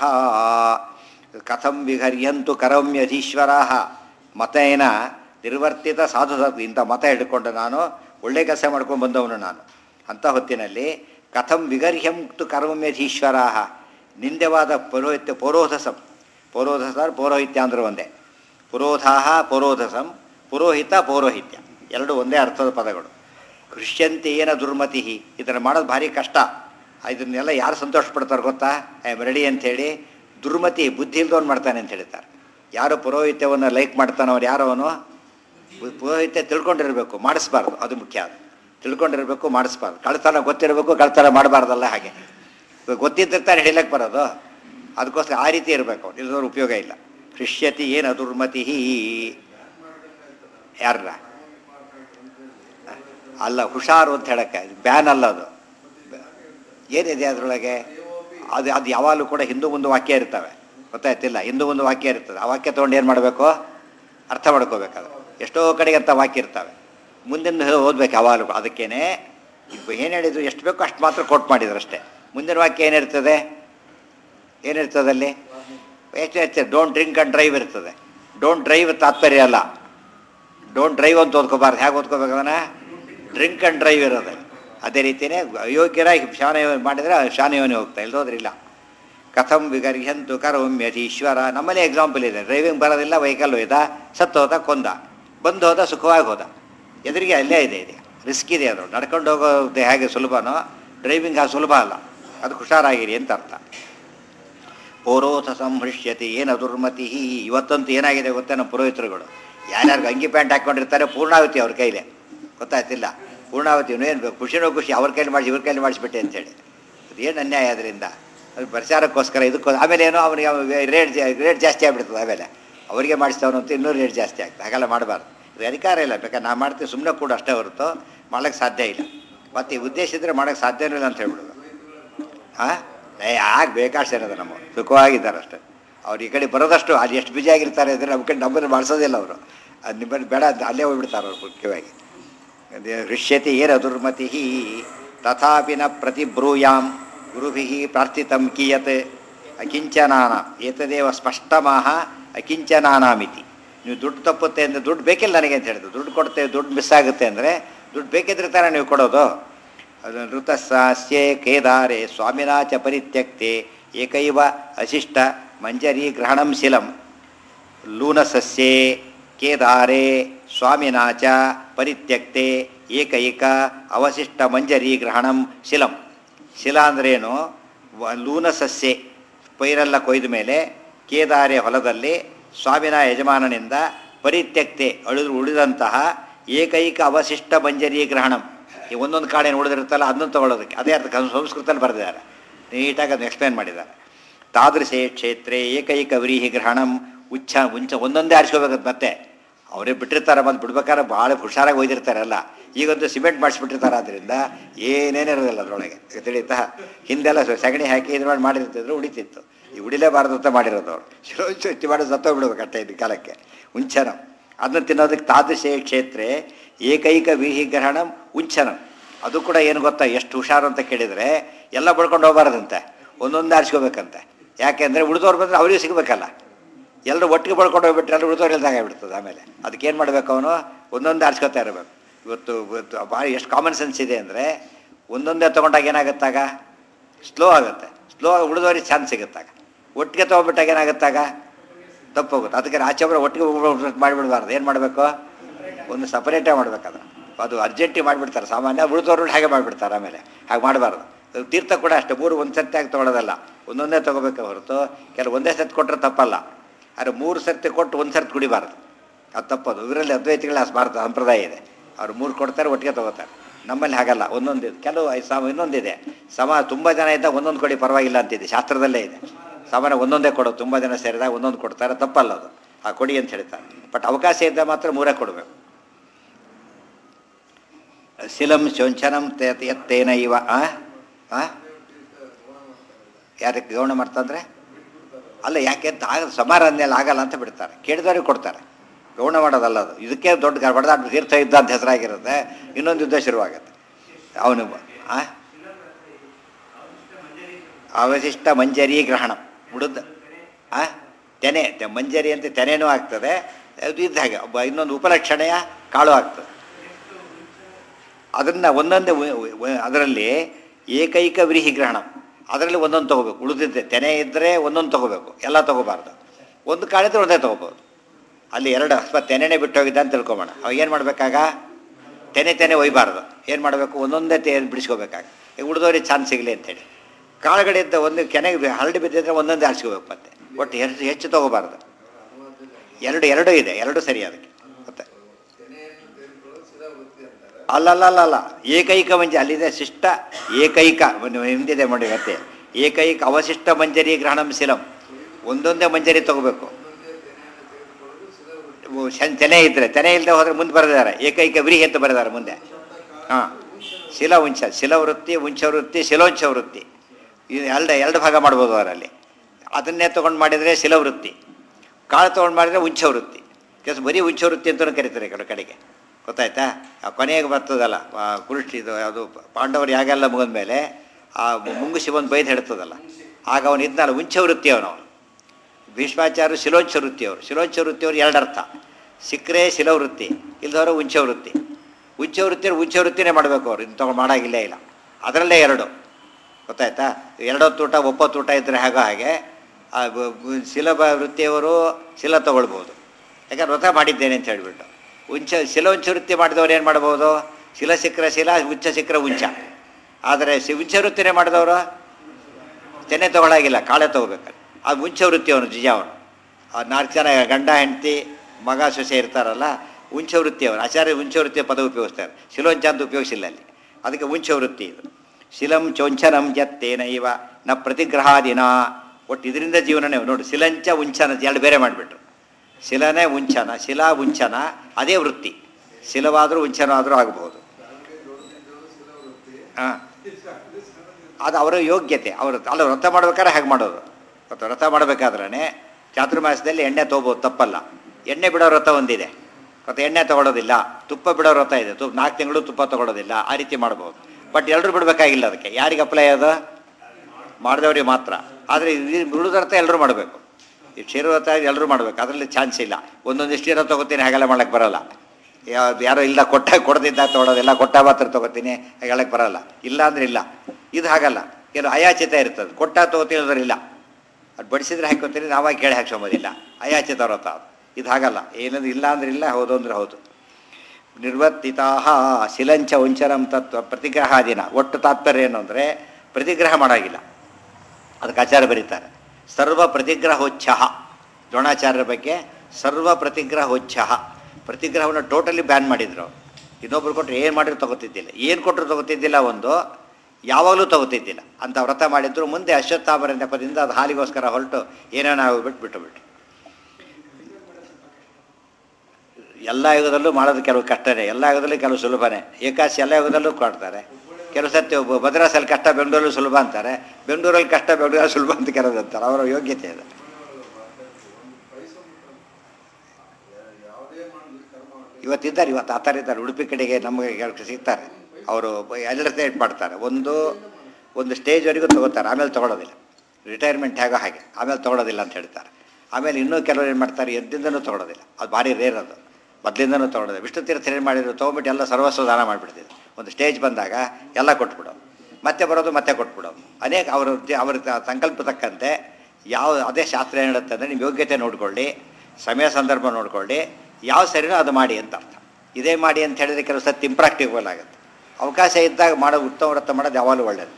ಕಥಂ ವಿಹರ್ಯಂತು ಕರಮ್ಯಧೀಶ್ವರ ಮತೇನ ನಿರ್ವರ್ತಿತ ಸಾಧು ಸತ್ ಇಂಥ ಮತ ಹಿಡ್ಕೊಂಡು ನಾನು ಒಳ್ಳೆ ಕೆಲಸ ಮಾಡ್ಕೊಂಡು ಬಂದವನು ನಾನು ಅಂಥ ಹೊತ್ತಿನಲ್ಲಿ ಕಥಂ ವಿಗರ್ಹ್ಯಂ ತು ಕರ್ಮಮ್ಯಧೀಶ್ವರ ನಿಂದ್ಯವಾದ ಪೌರೋಹಿತ್ಯ ಪೌರೋಧಸಂ ಪೌರೋಧಸ ಪೌರೋಹಿತ್ಯ ಅಂದ್ರೆ ಒಂದೇ ಪುರೋಧಾಹ ಪೌರೋಧಸಂ ಪುರೋಹಿತ ಪೌರೋಹಿತ್ಯ ಎರಡು ಒಂದೇ ಅರ್ಥದ ಪದಗಳು ಕೃಷ್ಯಂತೆ ಏನ ದುರ್ಮತಿ ಇದನ್ನು ಮಾಡೋದು ಭಾರಿ ಕಷ್ಟ ಇದನ್ನೆಲ್ಲ ಯಾರು ಸಂತೋಷ ಪಡ್ತಾರೆ ಗೊತ್ತಾ ಐ ಆಮ್ ರೆಡಿ ಅಂಥೇಳಿ ದುರ್ಮತಿ ಬುದ್ಧಿ ಇಲ್ದವನು ಮಾಡ್ತಾನೆ ಅಂತ ಹೇಳ್ತಾರೆ ಯಾರು ಪುರೋಹಿತ್ಯವನ್ನು ಲೈಕ್ ಮಾಡ್ತಾನೋ ಅವ್ರು ಯಾರೋ ಅವನು ಪು- ಪುರೋಹಿತ್ಯ ತಿಳ್ಕೊಂಡಿರಬೇಕು ಮಾಡಿಸ್ಬಾರ್ದು ಅದು ಮುಖ್ಯ ಅದು ತಿಳ್ಕೊಂಡಿರಬೇಕು ಮಾಡಿಸ್ಬಾರ್ದು ಕಳ್ತನ ಗೊತ್ತಿರಬೇಕು ಕಳ್ತನ ಮಾಡಬಾರ್ದಲ್ಲ ಹಾಗೆ ಇವಾಗ ಗೊತ್ತಿದ್ದಿರ್ತಾರೆ ಹೇಳಕ್ಕೆ ಬರೋದು ಅದಕ್ಕೋಸ್ಕರ ಆ ರೀತಿ ಇರಬೇಕು ಇಲ್ಲದವ್ರು ಉಪಯೋಗ ಇಲ್ಲ ಹೃಷ್ಯತಿ ಏನು ದುರ್ಮತಿ ಯಾರನ್ನ ಅಲ್ಲ ಹುಷಾರು ಅಂತ ಹೇಳಕ್ಕೆ ಬ್ಯಾನ್ ಅಲ್ಲ ಅದು ಏನಿದೆ ಅದರೊಳಗೆ ಅದು ಅದು ಯಾವಾಗಲೂ ಕೂಡ ಹಿಂದೂ ಮುಂದೆ ವಾಕ್ಯ ಇರ್ತವೆ ಗೊತ್ತಾಯ್ತಿಲ್ಲ ಹಿಂದೂ ಮುಂದೆ ವಾಕ್ಯ ಇರ್ತದೆ ಆ ವಾಕ್ಯ ತೊಗೊಂಡು ಏನು ಮಾಡಬೇಕು ಅರ್ಥ ಮಾಡ್ಕೋಬೇಕಾದ್ರೆ ಎಷ್ಟೋ ಕಡೆಗೆ ಅಂತ ವಾಕ್ಯ ಇರ್ತವೆ ಮುಂದಿನ ಓದ್ಬೇಕು ಯಾವಾಗಲೂ ಅದಕ್ಕೇನೆ ಏನು ಹೇಳಿದ್ರು ಎಷ್ಟು ಬೇಕೋ ಅಷ್ಟು ಮಾತ್ರ ಕೋಟ್ ಮಾಡಿದ್ರು ಅಷ್ಟೇ ಮುಂದಿನ ವಾಕ್ಯ ಏನಿರ್ತದೆ ಏನಿರ್ತದೆ ಅಲ್ಲಿ ಎಷ್ಟು ಹೆಚ್ಚು ಡೋಂಟ್ ಡ್ರಿಂಕ್ ಆ್ಯಂಡ್ ಡ್ರೈವ್ ಇರ್ತದೆ ಡೋಂಟ್ ಡ್ರೈವ್ ತಾತ್ಪರ್ಯ ಅಲ್ಲ ಡೋಂಟ್ ಡ್ರೈವ್ ಅಂತ ಓದ್ಕೋಬಾರ್ದು ಹೇಗೆ ಓದ್ಕೋಬೇಕು ಅದನ್ನು ಡ್ರಿಂಕ್ ಆ್ಯಂಡ್ ಡ್ರೈವ್ ಇರೋದು ಅದೇ ರೀತಿಯೇ ಅಯೋಗ್ಯರಾಗಿ ಶಾನೆಯ ಮಾಡಿದರೆ ಶಾನೆಯವನೇ ಹೋಗ್ತಾ ಇಲ್ದೋದ್ರೆ ಇಲ್ಲ ಕಥಂ ವಿಗರ್ಹಂತು ಕರೋಮ್ಯಧೀಶ್ವರ ನಮ್ಮಲ್ಲಿ ಎಕ್ಸಾಂಪಲ್ ಇದೆ ಡ್ರೈವಿಂಗ್ ಬರೋದಿಲ್ಲ ವೆಹಿಕಲ್ ಒಯ್ದ ಸತ್ತು ಹೋದ ಕೊಂದ ಬಂದು ಹೋದ ಸುಖವಾಗಿ ಹೋದ ಎದುರಿಗೆ ಅಲ್ಲೇ ಇದೆ ಇದೆ ರಿಸ್ಕ್ ಇದೆ ಅದು ನಡ್ಕೊಂಡು ಹೋಗೋದು ಹೇಗೆ ಸುಲಭನೋ ಡ್ರೈವಿಂಗ್ ಆ ಸುಲಭ ಅಲ್ಲ ಅದು ಹುಷಾರಾಗಿರಿ ಅಂತ ಅರ್ಥ ಪೌರೋಥ ಸಂಹೃಷ್ಯತೆ ಏನು ದುರ್ಮತಿ ಇವತ್ತಂತೂ ಏನಾಗಿದೆ ಗೊತ್ತೇ ನಮ್ಮ ಪುರೋಹಿತರುಗಳು ಯಾರ್ಯಾರಿಗೆ ಅಂಗಿ ಪ್ಯಾಂಟ್ ಹಾಕ್ಕೊಂಡಿರ್ತಾರೆ ಪೂರ್ಣಾವತಿ ಅವ್ರ ಕೈಲೇ ಗೊತ್ತಾಯ್ತಿಲ್ಲ ಪೂರ್ಣಾವತಿ ಏನು ಬೇಕು ಖುಷಿನೋ ಖುಷಿ ಅವ್ರ ಕೈಲಿ ಮಾಡಿಸಿ ಇವ್ರ ಕೈಲಿ ಮಾಡಿಸ್ಬಿಟ್ಟೆ ಅಂತೇಳಿ ಅದು ಏನು ಅನ್ಯಾಯ ಅದರಿಂದ ಅದು ಪ್ರಚಾರಕ್ಕೋಸ್ಕರ ಇದಕ್ಕೋ ಆಮೇಲೆ ಏನೋ ಅವನಿಗೆ ರೇಟ್ ರೇಟ್ ಜಾಸ್ತಿ ಆಗಿಬಿಡ್ತದೆ ಆಮೇಲೆ ಅವರಿಗೆ ಮಾಡಿಸ್ತವನು ಅಂತ ಇನ್ನೂ ರೇಟ್ ಜಾಸ್ತಿ ಆಗ್ತದೆ ಹಾಗೆಲ್ಲ ಮಾಡಬಾರ್ದು ಇದು ಅಧಿಕಾರ ಇಲ್ಲ ಬೇಕಾದ್ರೆ ನಾ ಮಾಡ್ತೀವಿ ಸುಮ್ಮನೆ ಕೂಡ ಅಷ್ಟೇ ಹೊರತು ಮಾಡೋಕ್ಕೆ ಸಾಧ್ಯ ಇಲ್ಲ ಮತ್ತು ಈ ಉದ್ದೇಶ ಇದ್ದರೆ ಮಾಡೋಕ್ಕೆ ಸಾಧ್ಯನೂ ಇಲ್ಲ ಅಂತ ಹೇಳ್ಬಿಡೋದು ಹಾಂ ಏ ಯಾಕೆ ಬೇಕಾಷ್ಟು ಇರೋದು ನಮ್ಮ ಸುಖವಾಗಿದ್ದಾರೆ ಅಷ್ಟೇ ಅವ್ರು ಈ ಕಡೆ ಬರೋದಷ್ಟು ಅಲ್ಲಿ ಎಷ್ಟು ಬಿಜಿ ಆಗಿರ್ತಾರೆ ಅಂದರೆ ನಮ್ಮ ಕಡೆ ನಮ್ಮನ್ನು ಮಾಡಿಸೋದಿಲ್ಲ ಅವರು ಅದು ನಿಮ್ಮನ್ನು ಬೇಡ ಅಂತ ಅಲ್ಲೇ ಹೋಗ್ಬಿಡ್ತಾರೆ ಅವ್ರು ಮುಖ್ಯವಾಗಿ ಅದೇ ಹೃಷ್ಯತೆ ಏರ ದುರ್ಮತಿ ತಥಾಪಿ ನ ಪ್ರತಿಬ್ರೂಯಾಂ ಗುರುಭಿ ಪ್ರಾರ್ಥಿತಂ ಕೀಯತ್ ಅಕಿಂಚನಾನ ಏತದೇವ ಸ್ಪಷ್ಟಮಾಹ ಅಕಿಂಚನಾನಾಮಿತಿ ನೀವು ದುಡ್ಡು ತಪ್ಪುತ್ತೆ ಅಂದರೆ ದುಡ್ಡು ಬೇಕಿಲ್ಲ ನನಗೆ ಅಂತ ಹೇಳಿದ್ರು ದುಡ್ಡು ಕೊಡ್ತೇವೆ ದುಡ್ಡು ಮಿಸ್ ಆಗುತ್ತೆ ಅಂದರೆ ದುಡ್ಡು ಬೇಕಿದ್ರೆ ತಾನೇ ನೀವು ಕೊಡೋದು ಅದು ನೃತಸ್ಯೆ ಕೇದಾರೆ ಸ್ವಾಮಿನಾ ಚ ಪರಿತ್ಯಕ್ತೆ ಏಕೈವ ಅಶಿಷ್ಟ ಮಂಜರಿ ಗ್ರಹಣಂ ಶಿಲಂ ಲೂನಸಸ್ಯೆ ಕೇದಾರೆ ಸ್ವಾಮಿನಾ ಚ ಪರಿತ್ಯಕ್ತೆ ಏಕೈಕ ಅವಶಿಷ್ಟ ಮಂಜರಿ ಗ್ರಹಣಂ ಶಿಲಂ ಶಿಲ ಅಂದ್ರೇನು ವ- ಲೂನಸಸ್ಯೆ ಪೈರೆಲ್ಲ ಕೊಯ್ದ ಮೇಲೆ ಕೇದಾರೆ ಹೊಲದಲ್ಲಿ ಸ್ವಾಮಿನ ಯಜಮಾನನಿಂದ ಪರಿತ್ಯಕ್ತೆ ಅಳಿದು ಉಳಿದಂತಹ ಏಕೈಕ ಅವಶಿಷ್ಟ ಮಂಜರಿ ಗ್ರಹಣಂ ಈ ಒಂದೊಂದು ಕಾಡೇನು ಉಳಿದಿರುತ್ತಲ್ಲ ಅದನ್ನು ತಗೊಳ್ಳೋದಕ್ಕೆ ಅದೇ ಅರ್ಥ ಕನ್- ಸಂಸ್ಕೃತದಲ್ಲಿ ಬರೆದಿದ್ದಾರೆ ನೀಟಾಗಿ ಅದನ್ನು ಎಕ್ಸ್ಪ್ಲೇನ್ ಮಾಡಿದ್ದಾರೆ ತಾದೃಶೇ ಕ್ಷೇತ್ರೆ ಏಕೈಕ ವ್ರೀಹಿ ಗ್ರಹಣಂ ಉಚ್ಛ ಉಂಚ ಒಂದೊಂದೇ ಆರಿಸ್ಕೋಬೇಕಂತ ಮತ್ತೆ ಅವರೇ ಬಿಟ್ಟಿರ್ತಾರೆ ಬಂದು ಬಿಡ್ಬೇಕಾದ್ರೆ ಭಾಳ ಹುಷಾರಾಗಿ ಒಯ್ದಿರ್ತಾರಲ್ಲ ಈಗೊಂದು ಸಿಮೆಂಟ್ ಮಾಡಿಸ್ಬಿಟ್ಟಿರ್ತಾರೆ ಆದ್ದರಿಂದ ಏನೇನೇ ಇರೋದಿಲ್ಲ ಅದರೊಳಗೆ ತಿಳಿತಾ ಹಿಂದೆಲ್ಲ ಸ- ಸಗಣಿ ಹಾಕಿ ಇದು ಮಾಡಿ ಮಾಡಿರ್ತಿದ್ರು ಉಳಿತಿತ್ತು ಈ ಉಳಿಲೇಬಾರ್ದು ಅಂತ ಮಾಡಿರೋದು ಅವರು ಶಿರೋಚು ಹೆಚ್ಚು ಮಾಡಿ ಸತ್ತೋಗ್ಬಿಡ್ಬೇಕು ಅಷ್ಟೇ ಇದು ಕಾಲಕ್ಕೆ ಉಂಚನಂ ಅದನ್ನು ತಿನ್ನೋದಕ್ಕೆ ತಾದೃಶೇ ಕ್ಷೇತ್ರೆ ಏಕೈಕ ವಿಹಿ ಗ್ರಹಣಂ ಉಂಚನಂ ಅದು ಕೂಡ ಏನು ಗೊತ್ತಾ ಎಷ್ಟು ಹುಷಾರು ಅಂತ ಕೇಳಿದರೆ ಎಲ್ಲ ಬಳ್ಕೊಂಡು ಹೋಗಬಾರ್ದಂತೆ ಒಂದೊಂದು ಆರಿಸ್ಕೋಬೇಕಂತೆ ಯಾಕೆಂದರೆ ಉಳಿದವ್ರು ಬಂದರೆ ಅವರಿಗೂ ಸಿಗಬೇಕಲ್ಲ ಎಲ್ಲರೂ ಒಟ್ಟಿಗೆ ಬಳ್ಕೊಂಡು ಹೋಗ್ಬಿಟ್ರೆ ಎಲ್ಲರೂ ಉಳಿದವ್ರು ಇಲ್ದಾಗ ಆಗ್ಬಿಡ್ತದೆ ಆಮೇಲೆ ಅದಕ್ಕೆ ಏನು ಮಾಡಬೇಕು ಅವನು ಒಂದೊಂದು ಆರಿಸ್ಕೊತಾ ಇರಬೇಕು ಇವತ್ತು ಇವತ್ತು ಭಾಳ ಎಷ್ಟು ಕಾಮನ್ ಸೆನ್ಸ್ ಇದೆ ಅಂದರೆ ಒಂದೊಂದೇ ತೊಗೊಂಡಾಗ ಏನಾಗುತ್ತಾಗ ಸ್ಲೋ ಆಗುತ್ತೆ ಸ್ಲೋ ಆಗಿ ಉಳಿದವ್ರಿಗೆ ಚಾನ್ಸ್ ಸಿಗುತ್ತಾಗ ಒಟ್ಟಿಗೆ ತೊಗೊಬಿಟ್ಟಾಗ ಏನಾಗುತ್ತಾಗ ತಪ್ಪು ಹೋಗುತ್ತೆ ಅದಕ್ಕೆ ಆಚೆ ಒಬ್ಬರು ಒಟ್ಟಿಗೆ ಮಾಡಿಬಿಡ್ಬಾರ್ದು ಏನು ಮಾಡಬೇಕು ಒಂದು ಸಪರೇಟೇ ಮಾಡ್ಬೇಕಾದ್ರೆ ಅದು ಅರ್ಜೆಂಟಿಗೆ ಮಾಡಿಬಿಡ್ತಾರೆ ಸಾಮಾನ್ಯ ಉಳಿದವರು ಹಾಗೆ ಮಾಡಿಬಿಡ್ತಾರೆ ಆಮೇಲೆ ಹಾಗೆ ಮಾಡಬಾರ್ದು ಅದು ತೀರ್ಥ ಕೂಡ ಅಷ್ಟೇ ಮೂರು ಒಂದು ಸರ್ತಿ ಆಗಿ ತೊಗೊಳೋದಲ್ಲ ಒಂದೊಂದೇ ತೊಗೋಬೇಕು ಹೊರತು ಕೆಲವು ಒಂದೇ ಸರ್ತಿ ಕೊಟ್ಟರೆ ತಪ್ಪಲ್ಲ ಆದರೆ ಮೂರು ಸರ್ತಿ ಕೊಟ್ಟು ಒಂದು ಸರ್ತಿ ಕುಡಿಬಾರ್ದು ಅದು ತಪ್ಪದು ಇವರಲ್ಲಿ ಅದ್ವೈತಿಗಳ ಭಾರತ ಸಂಪ್ರದಾಯ ಇದೆ ಅವ್ರು ಮೂರು ಕೊಡ್ತಾರೆ ಒಟ್ಟಿಗೆ ತೊಗೋತಾರೆ ನಮ್ಮಲ್ಲಿ ಹಾಗಲ್ಲ ಒಂದೊಂದು ಇದೆ. ಕೆಲವು ಐ- ಸಮ ಇನ್ನೊಂದಿದೆ ಸಮ ತುಂಬ ಜನ ಇದ್ದಾಗ ಒಂದೊಂದು ಕೊಡಿ ಪರವಾಗಿಲ್ಲ ಅಂತಿದೆ ಶಾಸ್ತ್ರದಲ್ಲೇ ಇದೆ ಸಾಮಾನ್ಯ ಒಂದೊಂದೇ ಕೊಡೋದು ತುಂಬ ಜನ ಸೇರಿದಾಗ ಒಂದೊಂದು ಕೊಡ್ತಾರೆ ತಪ್ಪಲ್ಲ ಅದು ಆ ಕೊಡಿ ಅಂತ ಹೇಳ್ತಾರೆ ಬಟ್ ಅವಕಾಶ ಇದ್ದಾಗ ಮಾತ್ರ ಮೂರೇ ಕೊಡಬೇಕು ಶಿಲಂ ಶೋಂಚನಂ ತೇ- ಎತ್ತೇನ ಇವ ಆ ಆ? ಯಾರಿಗೆ ಗೌಣ ಮಾಡ್ತಂದ್ರೆ ಅಲ್ಲ ಯಾಕೆ ಅಂತ ಆಗ ಸಮಾರಾಧನೆಯಲ್ಲಿ ಆಗಲ್ಲ ಅಂತ ಬಿಡ್ತಾರೆ ಕೇಳಿದವ್ರಿಗೆ ಕೊಡ್ತಾರೆ ಗೌಣ ಮಾಡೋದಲ್ಲ ಅದು ಇದಕ್ಕೆ ದೊಡ್ಡ ಗ- ಬಡದಾಟ ತೀರ್ಥ ಯುದ್ಧ ಅಂತ ಹೆಸರಾಗಿರುತ್ತೆ ಇನ್ನೊಂದು ಯುದ್ಧ ಶುರುವಾಗುತ್ತೆ ಅವನು ಆ ಅವಶಿಷ್ಟ ಮಂಜರಿ ಗ್ರಹಣ ಉಳಿದ ಆ ತೆನೆ ತೆ- ಮಂಜರಿ ಅಂತ ತೆನೆನೂ ಆಗ್ತದೆ ಅದು ಇದ್ದ ಹಾಗೆ ಒಬ್ಬ ಇನ್ನೊಂದು ಉಪಲಕ್ಷಣೆಯ ಕಾಳು ಆಗ್ತದೆ ಅದನ್ನು ಒಂದೊಂದೇ ಅದರಲ್ಲಿ ಏಕೈಕ ವ್ರೀಹಿ ಗ್ರಹಣ ಅದರಲ್ಲಿ ಒಂದೊಂದು ತೊಗೋಬೇಕು ಉಳಿದಿದ್ದೆ ತೆನೆ ಇದ್ದರೆ ಒಂದೊಂದು ತೊಗೋಬೇಕು ಎಲ್ಲ ತೊಗೋಬಾರ್ದು ಒಂದು ಕಾಳಿದ್ರೆ ಒಂದೇ ತೊಗೋಬೋದು ಅಲ್ಲಿ ಎರಡು ಅಥವಾ ತೆನೆನೇ ಬಿಟ್ಟು ಹೋಗಿದ್ದ ಅಂತ ತಿಳ್ಕೊಬೋಣ ಅವಾಗ ಏನು ಮಾಡಬೇಕಾಗ ತೆನೆ ತೆನೆ ಒಯ್ಬಾರ್ದು ಏನು ಮಾಡಬೇಕು ಒಂದೊಂದೇ ತೇ ಬಿಡಿಸ್ಕೋಬೇಕಾಗ ಈಗ ಉಳಿದವ್ರಿಗೆ ಚಾನ್ಸ್ ಸಿಗಲಿ ಅಂತೇಳಿ ಕಾಳುಗಳಿದ್ದ ಒಂದು ಕೆನೆಗೆ ಹರಡಿ ಬಿದ್ದಿದ್ರೆ ಒಂದೊಂದೇ ಆರಿಸ್ಕೋಬೇಕು ಮತ್ತೆ ಒಟ್ಟು ಹೆಚ್ಚು ಹೆಚ್ಚು ತೊಗೋಬಾರ್ದು ಎರಡು ಎರಡೂ ಇದೆ ಎರಡು ಸರಿ ಅದಕ್ಕೆ ಮತ್ತೆ ಅಲ್ಲಲ್ಲಲ್ಲ ಏಕೈಕ ಮಂಜ ಅಲ್ಲಿದೆ ಶಿಷ್ಟ ಏಕೈಕ ಒಂದು ಹಿಂದಿದೆ ನೋಡಿ ಮತ್ತೆ ಏಕೈಕ ಅವಶಿಷ್ಟ ಮಂಜರಿ ಗ್ರಹಣಂ ಶಿಲಂ ಒಂದೊಂದೇ ಮಂಜರಿ ತಗೋಬೇಕು ಓ, ಶನ್- ತೆನೆ ಇದ್ರೆ ತೆನೆ ಇಲ್ಲದೆ ಹೋದ್ರೆ ಮುಂದೆ ಬರೆದಿದ್ದಾರೆ ಏಕೈಕ ವ್ರೀಹಿ ಅಂತ ಬರೆದಿದ್ದಾರೆ ಮುಂದೆ ಹಾಂ ಶಿಲ ಉಂಚ ಶಿಲ ವೃತ್ತಿ ಉಂಚ ವೃತ್ತಿ ಶಿಲೋಂಚ ವೃತ್ತಿ ಇದು ಎರಡು ಎರಡು ಭಾಗ ಮಾಡ್ಬೋದು ಅವರಲ್ಲಿ ಅದನ್ನೇ ತೊಗೊಂಡು ಮಾಡಿದರೆ ಶಿಲವೃತ್ತಿ ಕಾಳು ತೊಗೊಂಡು ಮಾಡಿದರೆ ಉಂಚ ವೃತ್ತಿ ಕೆಲಸ ಬರೀ ಉಂಚ ವೃತ್ತಿ ಅಂತಲೂ ಕರೀತಾರೆ ಕೆಲವು ಕಡೆಗೆ ಗೊತ್ತಾಯ್ತಾ ಆ ಕೊನೆಗೆ ಬರ್ತದಲ್ಲ ಆ ಕುರುಷ್ಟಿ ಇದು ಅದು ಪಾಂಡವರು ಯಾಗೆಲ್ಲ ಮುಗಿದ ಮೇಲೆ ಆ ಮುಂಗುಸಿ ಬಂದು ಬೈದು ಹೇಳ್ತದಲ್ಲ ಆಗ ಅವನು ಇದ್ನಲ್ಲ ಉಂಚ ವೃತ್ತಿ ಅವನು ಭೀಷ್ಮಾಚಾರ್ಯ ಶಿಲೋಂಚ ವೃತ್ತಿಯವರು ಶಿಲೋಂಚ ವೃತ್ತಿಯವರು ಎರಡು ಅರ್ಥ ಸಿಕ್ಕರೆ ಶಿಲವೃತ್ತಿ ಇಲ್ದವರು ಉಂಚ ವೃತ್ತಿ ಉಂಚ ವೃತ್ತಿ ಉಂಚ ವೃತ್ತಿನೇ ಮಾಡಬೇಕು ಅವರು ಇನ್ನು ತಗೊಂಡು ಮಾಡಾಗಿಲ್ಲೇ ಇಲ್ಲ ಅದರಲ್ಲೇ ಎರಡು ಗೊತ್ತಾಯ್ತಾ ಎರಡೊತ್ತು ಊಟ ಒಪ್ಪತ್ತು ಊಟ ಇದ್ದರೆ ಹಾಗೋ ಹಾಗೆ ಆ ಬ- ಬ- ಶಿಲಭ ವೃತ್ತಿಯವರು ಶಿಲ ತಗೊಳ್ಬೋದು ಯಾಕಂದ್ರೆ ವ್ರತ ಮಾಡಿದ್ದೇನೆ ಅಂತ ಹೇಳಿಬಿಟ್ಟು ಉಂಚ ಶಿಲ ಉಂಚ ವೃತ್ತಿ ಮಾಡಿದವ್ರು ಏನು ಮಾಡ್ಬೋದು ಶಿಲ ಸಿಕ್ಕರೆ ಶಿಲ ಉಚ್ಚ ಸಿಕ್ಕರೆ ಉಂಚ ಆದರೆ ಶಿ ಉಂಚ ವೃತ್ತಿನೇ ಮಾಡಿದವರು ತೆನೆ ತಗೊಳಾಗಿಲ್ಲ ಕಾಳೆ ತಗೋಬೇಕು ಅದು ಮುಂಚೆ ವೃತ್ತಿ ಅವನು ಜಿಜ ಅವನು ಆ ನಾಲ್ಕು ಜನ ಗಂಡ ಹೆಂಡತಿ ಮಗ ಸೊಸೆ ಇರ್ತಾರಲ್ಲ ಉಂಚ ವೃತ್ತಿ ಅವನು ಆಚಾರ್ಯ ಉಂಚ ವೃತ್ತಿಯ ಪದ ಉಪಯೋಗಿಸ್ತಾರೆ ಶಿಲೋಂಚ ಅಂತ ಉಪಯೋಗಿಸಿಲ್ಲ ಅಲ್ಲಿ ಅದಕ್ಕೆ ಉಂಚ ವೃತ್ತಿ ಇದು ಶಿಲಂ ಚೊಂಚನಂ ಜತ್ತೇನ ಇವ ನ ಪ್ರತಿಗ್ರಹಾದಿನ ಒಟ್ಟು ಇದರಿಂದ ಜೀವನನೇ ನೋಡಿ ಶಿಲಂಚ ಉಂಚನ ಎರಡು ಬೇರೆ ಮಾಡಿಬಿಟ್ರು ಶಿಲನೇ ಉಂಚನ ಶಿಲಾ ಉಂಚನ ಅದೇ ವೃತ್ತಿ ಶಿಲವಾದರೂ ಉಂಚನವಾದರೂ ಆಗಬಹುದು ಹಾಂ ಅದು ಅವರ ಯೋಗ್ಯತೆ ಅವರು ಅಲ್ಲ ವ್ರತ ಮಾಡ್ಬೇಕಾದ್ರೆ ಹಾಗೆ ಮಾಡೋದು ಮತ್ತು ವ್ರತ ಮಾಡಬೇಕಾದ್ರೆ ಚಾತುರ್ಮಾಸದಲ್ಲಿ ಎಣ್ಣೆ ತೊಗೋಬೋದು ತಪ್ಪಲ್ಲ ಎಣ್ಣೆ ಬಿಡೋ ವ್ರತ ಒಂದಿದೆ ಮತ್ತು ಎಣ್ಣೆ ತೊಗೊಳೋದಿಲ್ಲ ತುಪ್ಪ ಬಿಡೋ ವ್ರತ ಇದೆ ತುಪ್ಪ ನಾಲ್ಕು ತಿಂಗಳು ತುಪ್ಪ ತೊಗೊಳೋದಿಲ್ಲ ಆ ರೀತಿ ಮಾಡ್ಬೋದು ಬಟ್ ಎಲ್ಲರೂ ಬಿಡಬೇಕಾಗಿಲ್ಲ ಅದಕ್ಕೆ ಯಾರಿಗೆ ಅಪ್ಲೈ ಅದು ಮಾಡಿದವ್ರಿಗೆ ಮಾತ್ರ ಆದರೆ ಬಿಡೋದ ವ್ರತ ಎಲ್ಲರೂ ಮಾಡಬೇಕು ಈ ಕ್ಷೀರ ವ್ರತ ಎಲ್ಲರೂ ಮಾಡಬೇಕು ಅದರಲ್ಲಿ ಚಾನ್ಸ್ ಇಲ್ಲ ಒಂದೊಂದು ಇಷ್ಟು ಇರೋ ತೊಗೋತೀನಿ ಹಾಗೆಲ್ಲ ಮಾಡಕ್ಕೆ ಬರಲ್ಲ ಯಾ- ಯಾರೋ ಇಲ್ಲ ಕೊಟ್ಟ ಕೊಡದಿದ್ದಾಗ ತೊಗೊಳೋದಿಲ್ಲ ಕೊಟ್ಟ ಮಾತ್ರ ತೊಗೋತೀನಿ ಹಾಗೆ ಹೇಳಕ್ಕೆ ಬರಲ್ಲ ಇಲ್ಲ ಅಂದ್ರೆ ಇಲ್ಲ ಇದು ಹಾಗಲ್ಲ ಕೆಲವು ಅಯಾಚಿತ ಇರ್ತದೆ ಕೊಟ್ಟ ತೊಗೋತೀನಿ ಇಲ್ಲ ಅದು ಬಡಿಸಿದ್ರೆ ಹಾಕೋತೀನಿ ನಾವಾಗಿ ಕೇಳಿ ಹಾಕ್ಸೋಬೋದಿಲ್ಲ ಅಯಾಚಿತ ವ್ರತ ಅದು ಇದು ಹಾಗಲ್ಲ ಏನಂದ್ರೆ ಇಲ್ಲ ಅಂದ್ರೆ ಇಲ್ಲ ಹೌದು ಅಂದ್ರೆ ಹೌದು ನಿರ್ವರ್ತಿತಾ ಶಿಲಂಚ ಉಂಚರಂ ತತ್ವ ಪ್ರತಿಗ್ರಹಾದಿನ ಒಟ್ಟು ತಾತ್ಪರ್ಯ ಏನು ಅಂದರೆ ಪ್ರತಿಗ್ರಹ ಮಾಡಾಗಿಲ್ಲ ಅದಕ್ಕೆ ಆಚಾರ್ಯ ಬರೀತಾರೆ ಸರ್ವ ಪ್ರತಿಗ್ರಹೋಚ್ಛ ದ್ರೋಣಾಚಾರ್ಯರ ಬಗ್ಗೆ ಸರ್ವ ಪ್ರತಿಗ್ರಹೋಚ್ಛ ಪ್ರತಿಗ್ರಹವನ್ನು ಟೋಟಲಿ ಬ್ಯಾನ್ ಮಾಡಿದ್ರು ಇನ್ನೊಬ್ರು ಕೊಟ್ಟರೆ ಏನು ಮಾಡಿದ್ರು ತಗೋತಿದ್ದಿಲ್ಲ ಏನು ಕೊಟ್ಟರು ತಗೋತಿದ್ದಿಲ್ಲ ಒಂದು ಯಾವಾಗಲೂ ತಗೋತಿದ್ದಿಲ್ಲ ಅಂತ ವ್ರತ ಮಾಡಿದ್ರು ಮುಂದೆ ಅಶ್ವತ್ಥಾಮರ ನೆಪದಿಂದ ಅದು ಹಾಲಿಗೋಸ್ಕರ ಹೊರಟು ಏನೇನೋ ಬಿಟ್ಟು ಬಿಟ್ಟು ಬಿಟ್ಟು ಎಲ್ಲ ಯುಗದಲ್ಲೂ ಮಾಡೋದು ಕೆಲವು ಕಷ್ಟನೇ ಎಲ್ಲ ಯುಗದಲ್ಲೂ ಕೆಲವು ಸುಲಭನೇ ಏಕಾಸಿ ಎಲ್ಲ ಯುಗದಲ್ಲೂ ಕೊಡ್ತಾರೆ ಕೆಲವು ಸತ್ಯ ಭದ್ರಾಸಲ್ಲಿ ಕಷ್ಟ ಬೆಂಗಳೂರಲ್ಲಿ ಸುಲಭ ಅಂತಾರೆ ಬೆಂಗಳೂರಲ್ಲಿ ಕಷ್ಟ ಬೆಂಗಳೂರಲ್ಲಿ ಸುಲಭ ಅಂತ ಕೆಲವು ಅಂತಾರೆ ಅವರ ಯೋಗ್ಯತೆ ಅದು ಇವತ್ತಿದ್ದಾರೆ ಇವತ್ತು ಆ ಥರ ಇದ್ದಾರೆ ಉಡುಪಿ ಕಡೆಗೆ ನಮಗೆ ಕೆಲವು ಸಿಗ್ತಾರೆ ಅವರು ಎರಡು ಸ್ಟೇಟ್ ಮಾಡ್ತಾರೆ ಒಂದು ಒಂದು ಸ್ಟೇಜ್ವರೆಗೂ ತೊಗೋತಾರೆ ಆಮೇಲೆ ತೊಗೊಳೋದಿಲ್ಲ ರಿಟೈರ್ಮೆಂಟ್ ಹೇಗೋ ಹಾಗೆ ಆಮೇಲೆ ತೊಗೊಳೋದಿಲ್ಲ ಅಂತ ಹೇಳ್ತಾರೆ ಆಮೇಲೆ ಇನ್ನೂ ಕೆಲವರು ಏನು ಮಾಡ್ತಾರೆ ಎದ್ದಿಂದನೂ ತೊಗೊಳೋದಿಲ್ಲ ಅದು ಭಾರಿ ರೇರ್ ಅದು ಮೊದಲಿಂದನೂ ತೊಗೊಳೋದಿಲ್ಲ ವಿಷ್ಣು ತೀರ್ಥ ಏನು ಮಾಡಿದ್ರು ತೊಗೊಂಬಿಟ್ಟು ಎಲ್ಲ ಸರ್ವಸ್ವ ದಾನ ಮಾಡಿಬಿಡ್ತಿದ್ರು ಒಂದು ಸ್ಟೇಜ್ ಬಂದಾಗ ಎಲ್ಲ ಕೊಟ್ಬಿಡೋದು ಮತ್ತೆ ಬರೋದು ಮತ್ತೆ ಕೊಟ್ಬಿಡೋದು ಅನೇಕ ಅವರ ಅವರ ತ- ಸಂಕಲ್ಪ ತಕ್ಕಂತೆ ಯಾವ ಅದೇ ಶಾಸ್ತ್ರ ಏನು ಹೇಳುತ್ತೆ ಅಂದರೆ ನಿಮ್ಮ ಯೋಗ್ಯತೆ ನೋಡ್ಕೊಳ್ಳಿ ಸಮಯ ಸಂದರ್ಭ ನೋಡ್ಕೊಳ್ಳಿ ಯಾವ ಸರಿನೋ ಅದು ಮಾಡಿ ಅಂತ ಅರ್ಥ ಇದೇ ಮಾಡಿ ಅಂತ ಹೇಳಿದ್ರೆ ಕೆಲವು ಸತಿ ಇಂಪ್ರಾಕ್ಟಿಕಲ್ ಆಗುತ್ತೆ ಅವಕಾಶ ಇದ್ದಾಗ ಮಾಡೋ ಉತ್ತಮ ವ್ರತ ಮಾಡೋದು ಯಾವಾಗಲೂ ಒಳ್ಳೆಯದು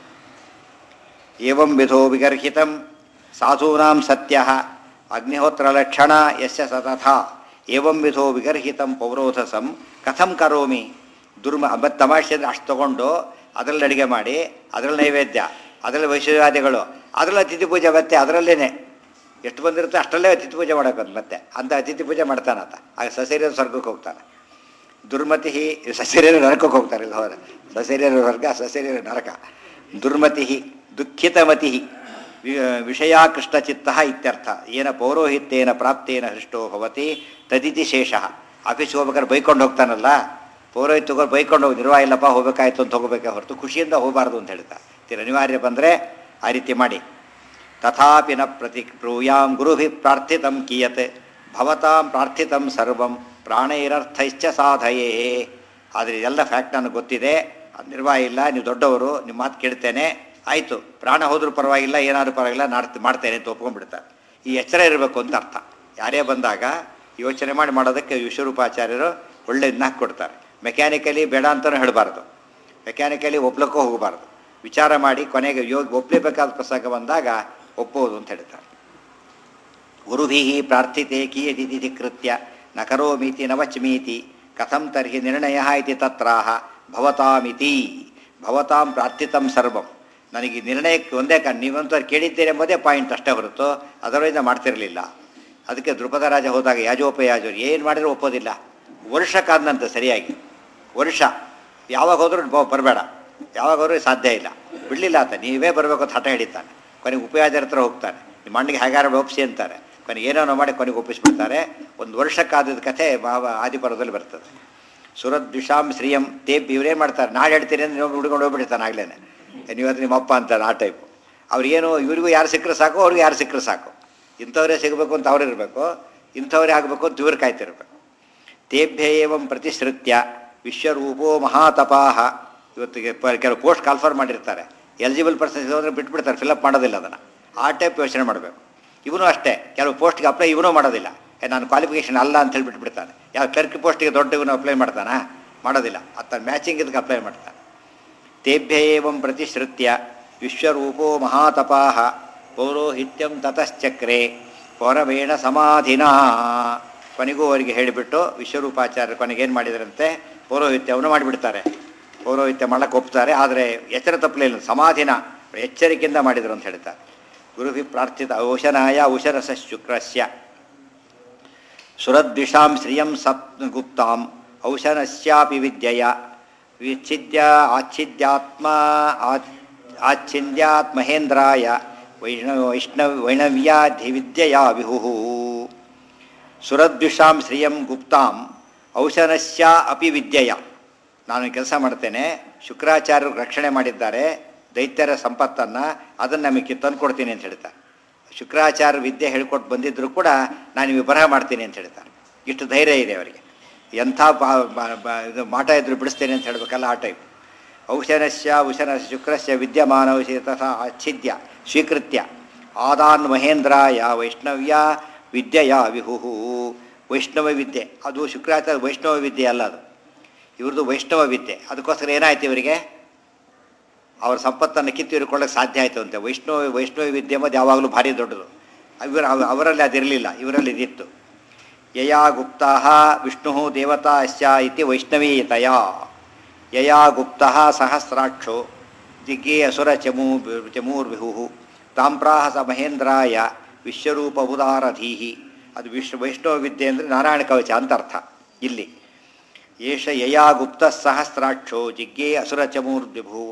ಏವಂ ವಿಧೋ ವಿಗರ್ಹಿತಂ ಸಾಧೂನಾಂ ಸತ್ಯ ಅಗ್ನಿಹೋತ್ರಲಕ್ಷಣ ಯಸ್ಯ ಸತಥ ಏವಂ ವಿಧೋ ವಿಗರ್ಹಿತಂ ಪೌರೋಧಸಂ ಕಥಂ ಕರೋಮಿ ದುರ್ಮ ಮತ್ತು ತಮಾಷೆ ಅಂದರೆ ಅಷ್ಟು ತೊಗೊಂಡು ಅದರಲ್ಲಿ ಅಡುಗೆ ಮಾಡಿ ಅದರಲ್ಲಿ ನೈವೇದ್ಯ ಅದರಲ್ಲಿ ವೈಶ್ವಾದಿಗಳು ಅದರಲ್ಲಿ ಅತಿಥಿ ಪೂಜೆ ಮತ್ತೆ ಅದರಲ್ಲೇ ಎಷ್ಟು ಬಂದಿರುತ್ತೆ ಅಷ್ಟರಲ್ಲೇ ಅತಿಥಿ ಪೂಜೆ ಮಾಡೋಕ್ಕಂತ ಮತ್ತೆ ಅಂತ ಅತಿಥಿ ಪೂಜೆ ಮಾಡ್ತಾನಂತ ಆಗ ಸಸೇರಿಯ ಸ್ವರ್ಗಕ್ಕೆ ಹೋಗ್ತಾನೆ ದುರ್ಮತಿ ಸಸೇರಿಯರು ನರಕಕ್ಕೆ ಹೋಗ್ತಾರೆ ಇಲ್ಲಿ ಹೋದ್ರೆ ಸಸೇರಿಯರ ಸ್ವರ್ಗ ಸಸೇರಿಯರ ನರಕ ದುರ್ಮತಿ ದುಃಖಿತಮತಿ ವಿಷಯಾಕೃಷ್ಟಚಿತ್ತ ಇತ್ಯರ್ಥ ಏನ ಪೌರೋಹಿತ್ಯೇನ ಪ್ರಾಪ್ತೇನ ಹೃಷ್ಟೋ ಭವತಿ ತದಿತಿ ಶೇಷ ಆಫೀಸ್ಗೆ ಹೋಗ್ಬೇಕಾದ್ರೆ ಬೈಕೊಂಡು ಹೋಗ್ತಾನಲ್ಲ ಪೌರೋಹಿತ್ಯ ತಗೊಂಡು ಬೈಕೊಂಡು ಹೋಗಿ ನಿರ್ವಾಹ ಇಲ್ಲಪ್ಪ ಹೋಗ್ಬೇಕಾಯ್ತು ಅಂತ ಹೋಗಬೇಕೆ ಹೊರತು ಖುಷಿಯಿಂದ ಹೋಗಬಾರ್ದು ಅಂತ ಹೇಳ್ತಾರೆ ತೀರ ಅನಿವಾರ್ಯ ಬಂದರೆ ಆ ರೀತಿ ಮಾಡಿ ತಥಾಪಿ ನ ಪ್ರತಿ ಬ್ರೂಯಾಂ ಗುರುಭಿ ಪ್ರಾರ್ಥಿತಂ ಕೀಯತ್ ಭವತಾಂ ಪ್ರಾರ್ಥಿತಂ ಸರ್ವಂ ಪ್ರಾಣೈರರ್ಥೈಶ್ಚ ಸಾಧಯೇ ಆದರೆ ಎಲ್ಲ ಫ್ಯಾಕ್ಟ್ ನನಗೆ ಗೊತ್ತಿದೆ ಅದು ನಿರ್ವಾಹ ಇಲ್ಲ ನೀವು ದೊಡ್ಡವರು ನಿಮ್ಮ ಮಾತು ಕೇಳ್ತೇನೆ ಆಯಿತು ಪ್ರಾಣ ಹೋದ್ರೂ ಪರವಾಗಿಲ್ಲ ಏನಾದರೂ ಪರವಾಗಿಲ್ಲ ನಾಡ್ತ ಮಾಡ್ತೇನೆ ಅಂತ ಒಪ್ಕೊಂಡ್ಬಿಡ್ತಾರೆ ಈ ಎಚ್ಚರ ಇರಬೇಕು ಅಂತ ಅರ್ಥ ಯಾರೇ ಬಂದಾಗ ಯೋಚನೆ ಮಾಡಿ ಮಾಡೋದಕ್ಕೆ ವಿಶ್ವರೂಪಾಚಾರ್ಯರು ಒಳ್ಳೆ ಇದನ್ನ ಕೊಡ್ತಾರೆ ಮೆಕ್ಯಾನಿಕಲಿ ಬೇಡ ಅಂತಲೂ ಹೇಳಬಾರ್ದು ಮೆಕ್ಯಾನಿಕಲಿ ಒಪ್ಲಕ್ಕೂ ಹೋಗಬಾರ್ದು ವಿಚಾರ ಮಾಡಿ ಕೊನೆಗೆ ಯೋಗ ಒಪ್ಪಲೇಬೇಕಾದ ಪ್ರಸಂಗ ಬಂದಾಗ ಒಪ್ಪೋದು ಅಂತ ಹೇಳ್ತಾರೆ ಗುರುಭಿ ಪ್ರಾರ್ಥಿತೆ ಕಿಯದಿತಿ ಕೃತ್ಯ ನ ಕರೋಮಿತಿ ನ ವಚ್ಮೀತಿ ಕಥಂ ತರ್ಹಿ ನಿರ್ಣಯ ಇತಿ ತತ್ರಾಹ ಭವತಾಮಿತಿ ಭವತಾಂ ಪ್ರಾರ್ಥಿತಂ ಸರ್ವಂ ನನಗೆ ಈ ನಿರ್ಣಯಕ್ಕೆ ಒಂದೇ ಕಾರಣ ನೀವಂತೂ ಕೇಳಿದ್ದೀರಿ ಎಂಬುದೇ ಪಾಯಿಂಟ್ ಅಷ್ಟೇ ಹೊರತು ಅದರಿಂದ ಮಾಡ್ತಿರಲಿಲ್ಲ ಅದಕ್ಕೆ ದ್ರುಪದ ರಾಜ ಹೋದಾಗ ಯಾಜೋಪಯಾಜರು ಏನು ಮಾಡಿದ್ರು ಒಪ್ಪೋದಿಲ್ಲ ವರ್ಷಕ್ಕಾದಂತೆ ಸರಿಯಾಗಿ ವರ್ಷ ಯಾವಾಗ ಹೋದ್ರೂ ಬ- ಬರಬೇಡ ಯಾವಾಗ ಹೋದ್ರೂ ಸಾಧ್ಯ ಇಲ್ಲ ಬಿಡಲಿಲ್ಲ ಆತ ನೀವೇ ಬರಬೇಕು ಅಂತ ಹಠ ಹಿಡಿತಾನೆ ಕೊನೆಗೆ ಉಪಯಾಜರ ಹತ್ರ ಹೋಗ್ತಾನೆ ನಿಮ್ಮ ಮಣ್ಣಿಗೆ ಹೇಗಾರ ಒಪ್ಪಿಸಿ ಅಂತಾರೆ ಕೊನೆಗೆ ಏನೇನೋ ಮಾಡಿ ಕೊನೆಗೆ ಒಪ್ಪಿಸ್ಬಿಡ್ತಾರೆ ಒಂದು ವರ್ಷಕ್ಕಾದದ ಕಥೆ ಭಾವ ಆದಿಪರ್ವದಲ್ಲಿ ಬರ್ತದೆ ಸುರದ್ವಿಷಾಂ ಶ್ರೀಯಂ ತೇಪ್ ಇವರೇನು ಮಾಡ್ತಾರೆ ನಾಳೆ ಹೇಳ್ತೀರಿ ಅಂದ್ರೆ ನೀವು ಹುಡ್ಕೊಂಡು ಹೋಗ್ಬಿಡ್ತಾನೆ ಆಗ್ಲೇನೆ ನೀವತ್ತು ನಿಮ್ಮ ಅಪ್ಪ ಅಂತಾನೆ ಆ ಟೈಪು ಅವ್ರಿಗೇನು ಇವ್ರಿಗೂ ಯಾರು ಸಿಕ್ಕರೆ ಸಾಕು ಅವ್ರಿಗೂ ಯಾರು ಸಿಕ್ಕರೆ ಸಾಕು ಇಂಥವರೇ ಸಿಗಬೇಕು ಅಂತ ಅವ್ರು ಇರಬೇಕು ಇಂಥವರೇ ಆಗಬೇಕು ಅಂತ ಇವ್ರು ಕಾಯ್ತಿರ್ಬೇಕು ತೇಭ್ಯ ಏವಂ ಪ್ರತಿಶ್ರುತ್ಯ ವಿಶ್ವರೂಪೋ ಮಹಾತಪಾಹ ಇವತ್ತಿಗೆ ಪ ಕೆಲವು ಪೋಸ್ಟ್ ಕಾಲ್ಫರ್ ಮಾಡಿರ್ತಾರೆ ಎಲಿಜಿಬಲ್ ಪರ್ಸನ್ಸ್ ಹೋದ್ರೆ ಬಿಟ್ಬಿಡ್ತಾರೆ ಫಿಲಪ್ ಮಾಡೋದಿಲ್ಲ ಅದನ್ನು ಆ ಟೈಪ್ ಯೋಚನೆ ಮಾಡಬೇಕು ಇವನು ಅಷ್ಟೇ ಕೆಲವು ಪೋಸ್ಟ್ಗೆ ಅಪ್ಲೈ ಇವನು ಮಾಡೋದಿಲ್ಲ ಏ ನಾನು ಕ್ವಾಲಿಫಿಕೇಷನ್ ಅಲ್ಲ ಅಂತ ಹೇಳಿ ಬಿಟ್ಬಿಡ್ತಾನೆ ಯಾವ ಕ್ಲರ್ಕ್ ಪೋಸ್ಟಿಗೆ ದೊಡ್ಡ ಇವನು ಅಪ್ಲೈ ಮಾಡ್ತಾನಾ ಮಾಡೋದಿಲ್ಲ ಅತ್ತ ಮ್ಯಾಚಿಂಗ್ ಇದಕ್ಕೆ ಅಪ್ಲೈ ಮಾಡ್ತಾನೆ ತೇಭ್ಯ ಏವಂ ಪ್ರತಿಶ್ರುತ್ಯ ವಿಶ್ವರೂಪೋ ಮಹಾತಪಾಹ ಪೌರೋಹಿತ್ಯಂ ತತಶ್ಚಕ್ರೆ ಪೌರವೇಣ ಸಮಾಧಿನಾ ಕೊನೆಗೂ ಅವರಿಗೆ ಹೇಳಿಬಿಟ್ಟು ವಿಶ್ವರೂಪಾಚಾರ್ಯ ಕೊನೆಗೇನು ಮಾಡಿದರಂತೆ ಪೌರೋಹಿತ್ಯವನ್ನು ಮಾಡಿಬಿಡ್ತಾರೆ ಪೌರೋಹಿತ್ಯ ಮಾಡಕ್ಕೆ ಒಪ್ತಾರೆ ಆದರೆ ಎಚ್ಚರ ತಪ್ಪಲಿಲ್ಲ ಸಮಾಧಿನ ಎಚ್ಚರಿಕೆಯಿಂದ ಮಾಡಿದರು ಅಂತ ಹೇಳ್ತಾರೆ ಗುರುಭಿ ಪ್ರಾರ್ಥಿತ ಔಷನಾಯ ಔಷರಸ ಶುಕ್ರಸ್ಯ ಸುರದ್ವಿಷಾಂ ಶ್ರಿಯಂ ಸಪ್ ಗುಪ್ತಾಂ ಔಷನಸ್ಯಾಪಿ ವಿದ್ಯೆಯ ವಿಚ್ಛಿದ್ಯ ಆಚ್ಛಿದ್ಯಾತ್ಮ ಆಚ್ಛಿದ್ಯಾತ್ ಮಹೇಂದ್ರಾಯ ವೈಷ್ಣವ ವೈಷ್ಣವ ವೈಣವ್ಯಾಧಿವಿದ್ಯೆಯ ವಿಹು ಸುರದ್ವಿಷಾಂ ಶ್ರಿಯಂ ಗುಪ್ತಾಂ ಔಷನಸ್ಯ ಅಪಿ ವಿದ್ಯೆಯ ನಾನು ಕೆಲಸ ಮಾಡ್ತೇನೆ ಶುಕ್ರಾಚಾರ್ಯರು ರಕ್ಷಣೆ ಮಾಡಿದ್ದಾರೆ ದೈತ್ಯರ ಸಂಪತ್ತನ್ನು ಅದನ್ನು ನಮಗೆ ತಂದು ಕೊಡ್ತೀನಿ ಅಂತ ಹೇಳ್ತಾರೆ ಶುಕ್ರಾಚಾರ್ಯ ವಿದ್ಯೆ ಹೇಳ್ಕೊಟ್ಟು ಬಂದಿದ್ದರೂ ಕೂಡ ನಾನು ನಿಮಗೆ ಬರಹ ಮಾಡ್ತೀನಿ ಅಂತ ಹೇಳ್ತಾರೆ ಇಷ್ಟು ಧೈರ್ಯ ಇದೆ ಅವರಿಗೆ ಎಂಥ ಬಾ- ಬಾ- ಬಾ- ಇದು ಮಾಟ ಇದ್ರು ಬಿಡಿಸ್ತೇನೆ ಅಂತ ಹೇಳಬೇಕಲ್ಲ ಆ ಟೈಪ್ ಔಷನಸ್ಯ ಉಶನ ಶುಕ್ರಸ್ಯ ವಿದ್ಯಮಾನೌಷಧ ತಥಾ ಆಚ್ಛಿದ್ಯ ಸ್ವೀಕೃತ್ಯ ಆದಾನ್ ಮಹೇಂದ್ರಾಯ ವೈಷ್ಣವ್ಯ ವಿದ್ಯೆಯ ವಿಹುಹು ವೈಷ್ಣವ ವಿದ್ಯೆ ಅದು ಶುಕ್ರಾಚಾರ್ಯ ವೈಷ್ಣವ ವಿದ್ಯೆ ಅಲ್ಲ ಅದು ಇವ್ರದ್ದು ವೈಷ್ಣವ ವಿದ್ಯೆ ಅದಕ್ಕೋಸ್ಕರ ಏನಾಯ್ತು ಇವರಿಗೆ ಅವ್ರ ಸಂಪತ್ತನ್ನು ಕಿತ್ತು ಇರ್ಕೊಳ್ಳೋಕೆ ಸಾಧ್ಯ ಆಯಿತು ಅಂತೆ ವೈಷ್ಣವ ವೈಷ್ಣವ ವಿದ್ಯೆ ಮತ್ತು ಯಾವಾಗಲೂ ಭಾರಿ ದೊಡ್ಡದು ಇವರು ಅವ- ಅವರಲ್ಲಿ ಅದಿರಲಿಲ್ಲ ಇವರಲ್ಲಿ ಇದಿತ್ತು ಯಯಾ ಗುಪ್ತಾ ವಿಷ್ಣು ದೇವತಾ ಅಸ್ಯ ಇತಿ ವೈಷ್ಣವೀಯತೆಯ ಯಯಾ ಗುಪ್ತ ಸಹಸ್ರಾಕ್ಷೋ ದಿಗ್ಗೇ ಅಸುರ ಚಮೂ ಚಮೂರ್ವಿಹು ತಾಂಪ್ರಾಹ ಸ ಮಹೇಂದ್ರಾಯ ವಿಶ್ವರೂಪ ಉದಾರಧೀಹಿ ಅದು ವಿಶ್ವ ವೈಷ್ಣವ ವಿದ್ಯೆ ಅಂದರೆ ನಾರಾಯಣ ಕವಚ ಅಂತ ಅರ್ಥ ಇಲ್ಲಿ ಏಷ ಯಯಾ ಗುಪ್ತ ಸಹಸ್ರಾಕ್ಷೋ ಜಿಗ್ಗೇ ಅಸುರ ಚಮೂರ್ವಿಭು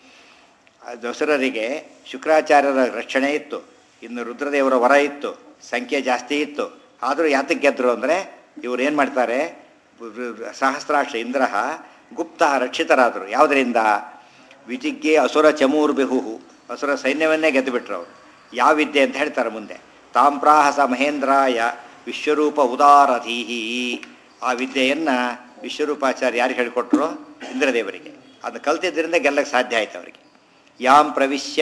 ದಸರರಿಗೆ ಶುಕ್ರಾಚಾರ್ಯರ ರಕ್ಷಣೆ ಇತ್ತು ಇನ್ನು ರುದ್ರದೇವರ ವರ ಇತ್ತು ಸಂಖ್ಯೆ ಜಾಸ್ತಿ ಇತ್ತು ಆದರೂ ಯಾತಕ್ಕೆ ಗೆದ್ದರು ಅಂದರೆ ಇವ್ರು ಏನು ಮಾಡ್ತಾರೆ ಸಹಸ್ರಾಕ್ಷ ಇಂದ್ರ ಗುಪ್ತ ರಕ್ಷಿತರಾದರು ಯಾವುದರಿಂದ ವಿಜಿಗ್ಗೆ ಅಸುರ ಚಮೂರ್ಬಿಹು ಅಸುರ ಸೈನ್ಯವನ್ನೇ ಗೆದ್ದುಬಿಟ್ರು ಅವರು ಯಾವ ವಿದ್ಯೆ ಅಂತ ಹೇಳ್ತಾರೆ ಮುಂದೆ ತಾಂಪ್ರಾಹಸ ಮಹೇಂದ್ರಾಯ ವಿಶ್ವರೂಪ ಉದಾರಧೀಹಿ ಆ ವಿದ್ಯೆಯನ್ನು ವಿಶ್ವರೂಪಾಚಾರ್ಯ ಯಾರು ಹೇಳಿಕೊಟ್ರು ಇಂದ್ರದೇವರಿಗೆ ಅದನ್ನು ಕಲ್ತಿದ್ದರಿಂದ ಗೆಲ್ಲಕ್ಕೆ ಸಾಧ್ಯ ಆಯ್ತು ಅವರಿಗೆ ಯಾಂ ಪ್ರವಿಶ್ಯ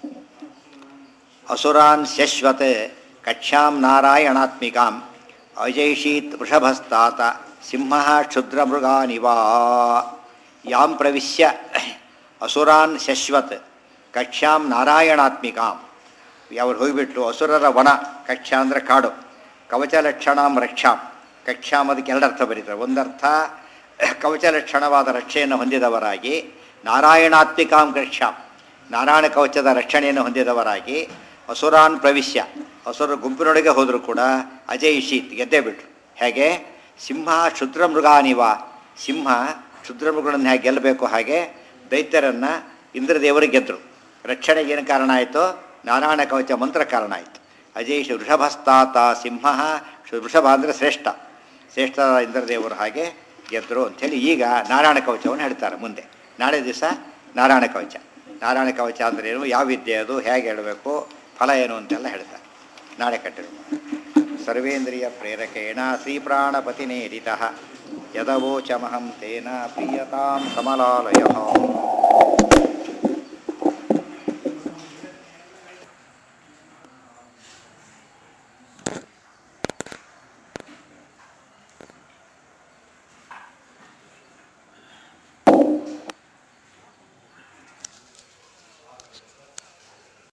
ಅಸುರಾನ್ ಶಶ್ವತ್ ಕಕ್ಷ್ಯಾಂ ನಾರಾಯಣಾತ್ಮಿಕಾಂ ಅಜೈಷೀತ್ ವೃಷಭಸ್ತಾತ ಸಿಂಹ ಕ್ಷುದ್ರಮೃಗಾನಿವಾ ಯಾಂ ಪ್ರವಿಶ್ಯ ಅಸುರಾನ್ ಶಶ್ವತ್ ಕಕ್ಷ್ಯಾಂ ನಾರಾಯಣಾತ್ಮಿಕಾಂ ಅವ್ರು ಹೋಗಿಬಿಟ್ಟು ಅಸುರರ ವನ ಕಕ್ಷ ಅಂದರೆ ಕಾಡು ಕವಚ ಲಕ್ಷಣಾಂ ರಕ್ಷಾಂ ಕಕ್ಷಾಂ ಅದಕ್ಕೆ ಎರಡರ್ಥ ಬರೀತಾರೆ ಒಂದರ್ಥ ಕವಚ ಲಕ್ಷಣವಾದ ರಕ್ಷೆಯನ್ನು ಹೊಂದಿದವರಾಗಿ ನಾರಾಯಣಾತ್ಮಿಕಾಂ ಕಕ್ಷಾಂ ನಾರಾಯಣ ಕವಚದ ರಕ್ಷಣೆಯನ್ನು ಹೊಂದಿದವರಾಗಿ ಅಸುರಾನ್ ಪ್ರವಿಶ್ಯ ಅಸುರ ಗುಂಪಿನೊಳಗೆ ಹೋದರೂ ಕೂಡ ಅಜಯ್ ಶೀತ್ ಗೆದ್ದೇ ಬಿಟ್ರು ಹೇಗೆ ಸಿಂಹ ಕ್ಷುದ್ರ ಮೃಗಾನಿವ ಸಿಂಹ ಕ್ಷುದ್ರ ಮೃಗಗಳನ್ನು ಹೇಗೆ ಗೆಲ್ಲಬೇಕು ಹಾಗೆ ದೈತ್ಯರನ್ನು ಇಂದ್ರದೇವರು ಗೆದ್ದರು ರಕ್ಷಣೆಗೆ ಏನು ಕಾರಣ ಆಯಿತು ನಾರಾಯಣ ಕವಚ ಮಂತ್ರ ಕಾರಣ ಆಯಿತು ಅಜಯ್ ವೃಷಭಸ್ತಾತ ಸಿಂಹ ವೃಷಭ ಅಂದರೆ ಶ್ರೇಷ್ಠ ಶ್ರೇಷ್ಠ ಇಂದ್ರದೇವರು ಹಾಗೆ ಗೆದ್ದರು ಅಂಥೇಳಿ ಈಗ ನಾರಾಯಣ ಕವಚವನ್ನು ಹೇಳ್ತಾರೆ ಮುಂದೆ ನಾಳೆ ದಿವಸ ನಾರಾಯಣ ಕವಚ ನಾರಾಯಣ ಕವಚ ಅಂದರೆ ಏನು ಯಾವ ವಿದ್ಯೆ ಅದು ಹೇಗೆ ಹೇಳಬೇಕು ಫಲ ಏನು ಅಂತೆಲ್ಲ ಹೇಳ್ತಾರೆ ನಾಳೆ ಕಟ್ಟಿರು ಸರ್ವೇಂದ್ರಿಯ ಪ್ರೇರಕೇಣ ಶ್ರೀಪ್ರಾಣಪತಿನೇರಿತ ಯದವೋಚಮಹಂ ತೇನ ಪ್ರೀಯತಾಂ ಕಮಲಾಲಯ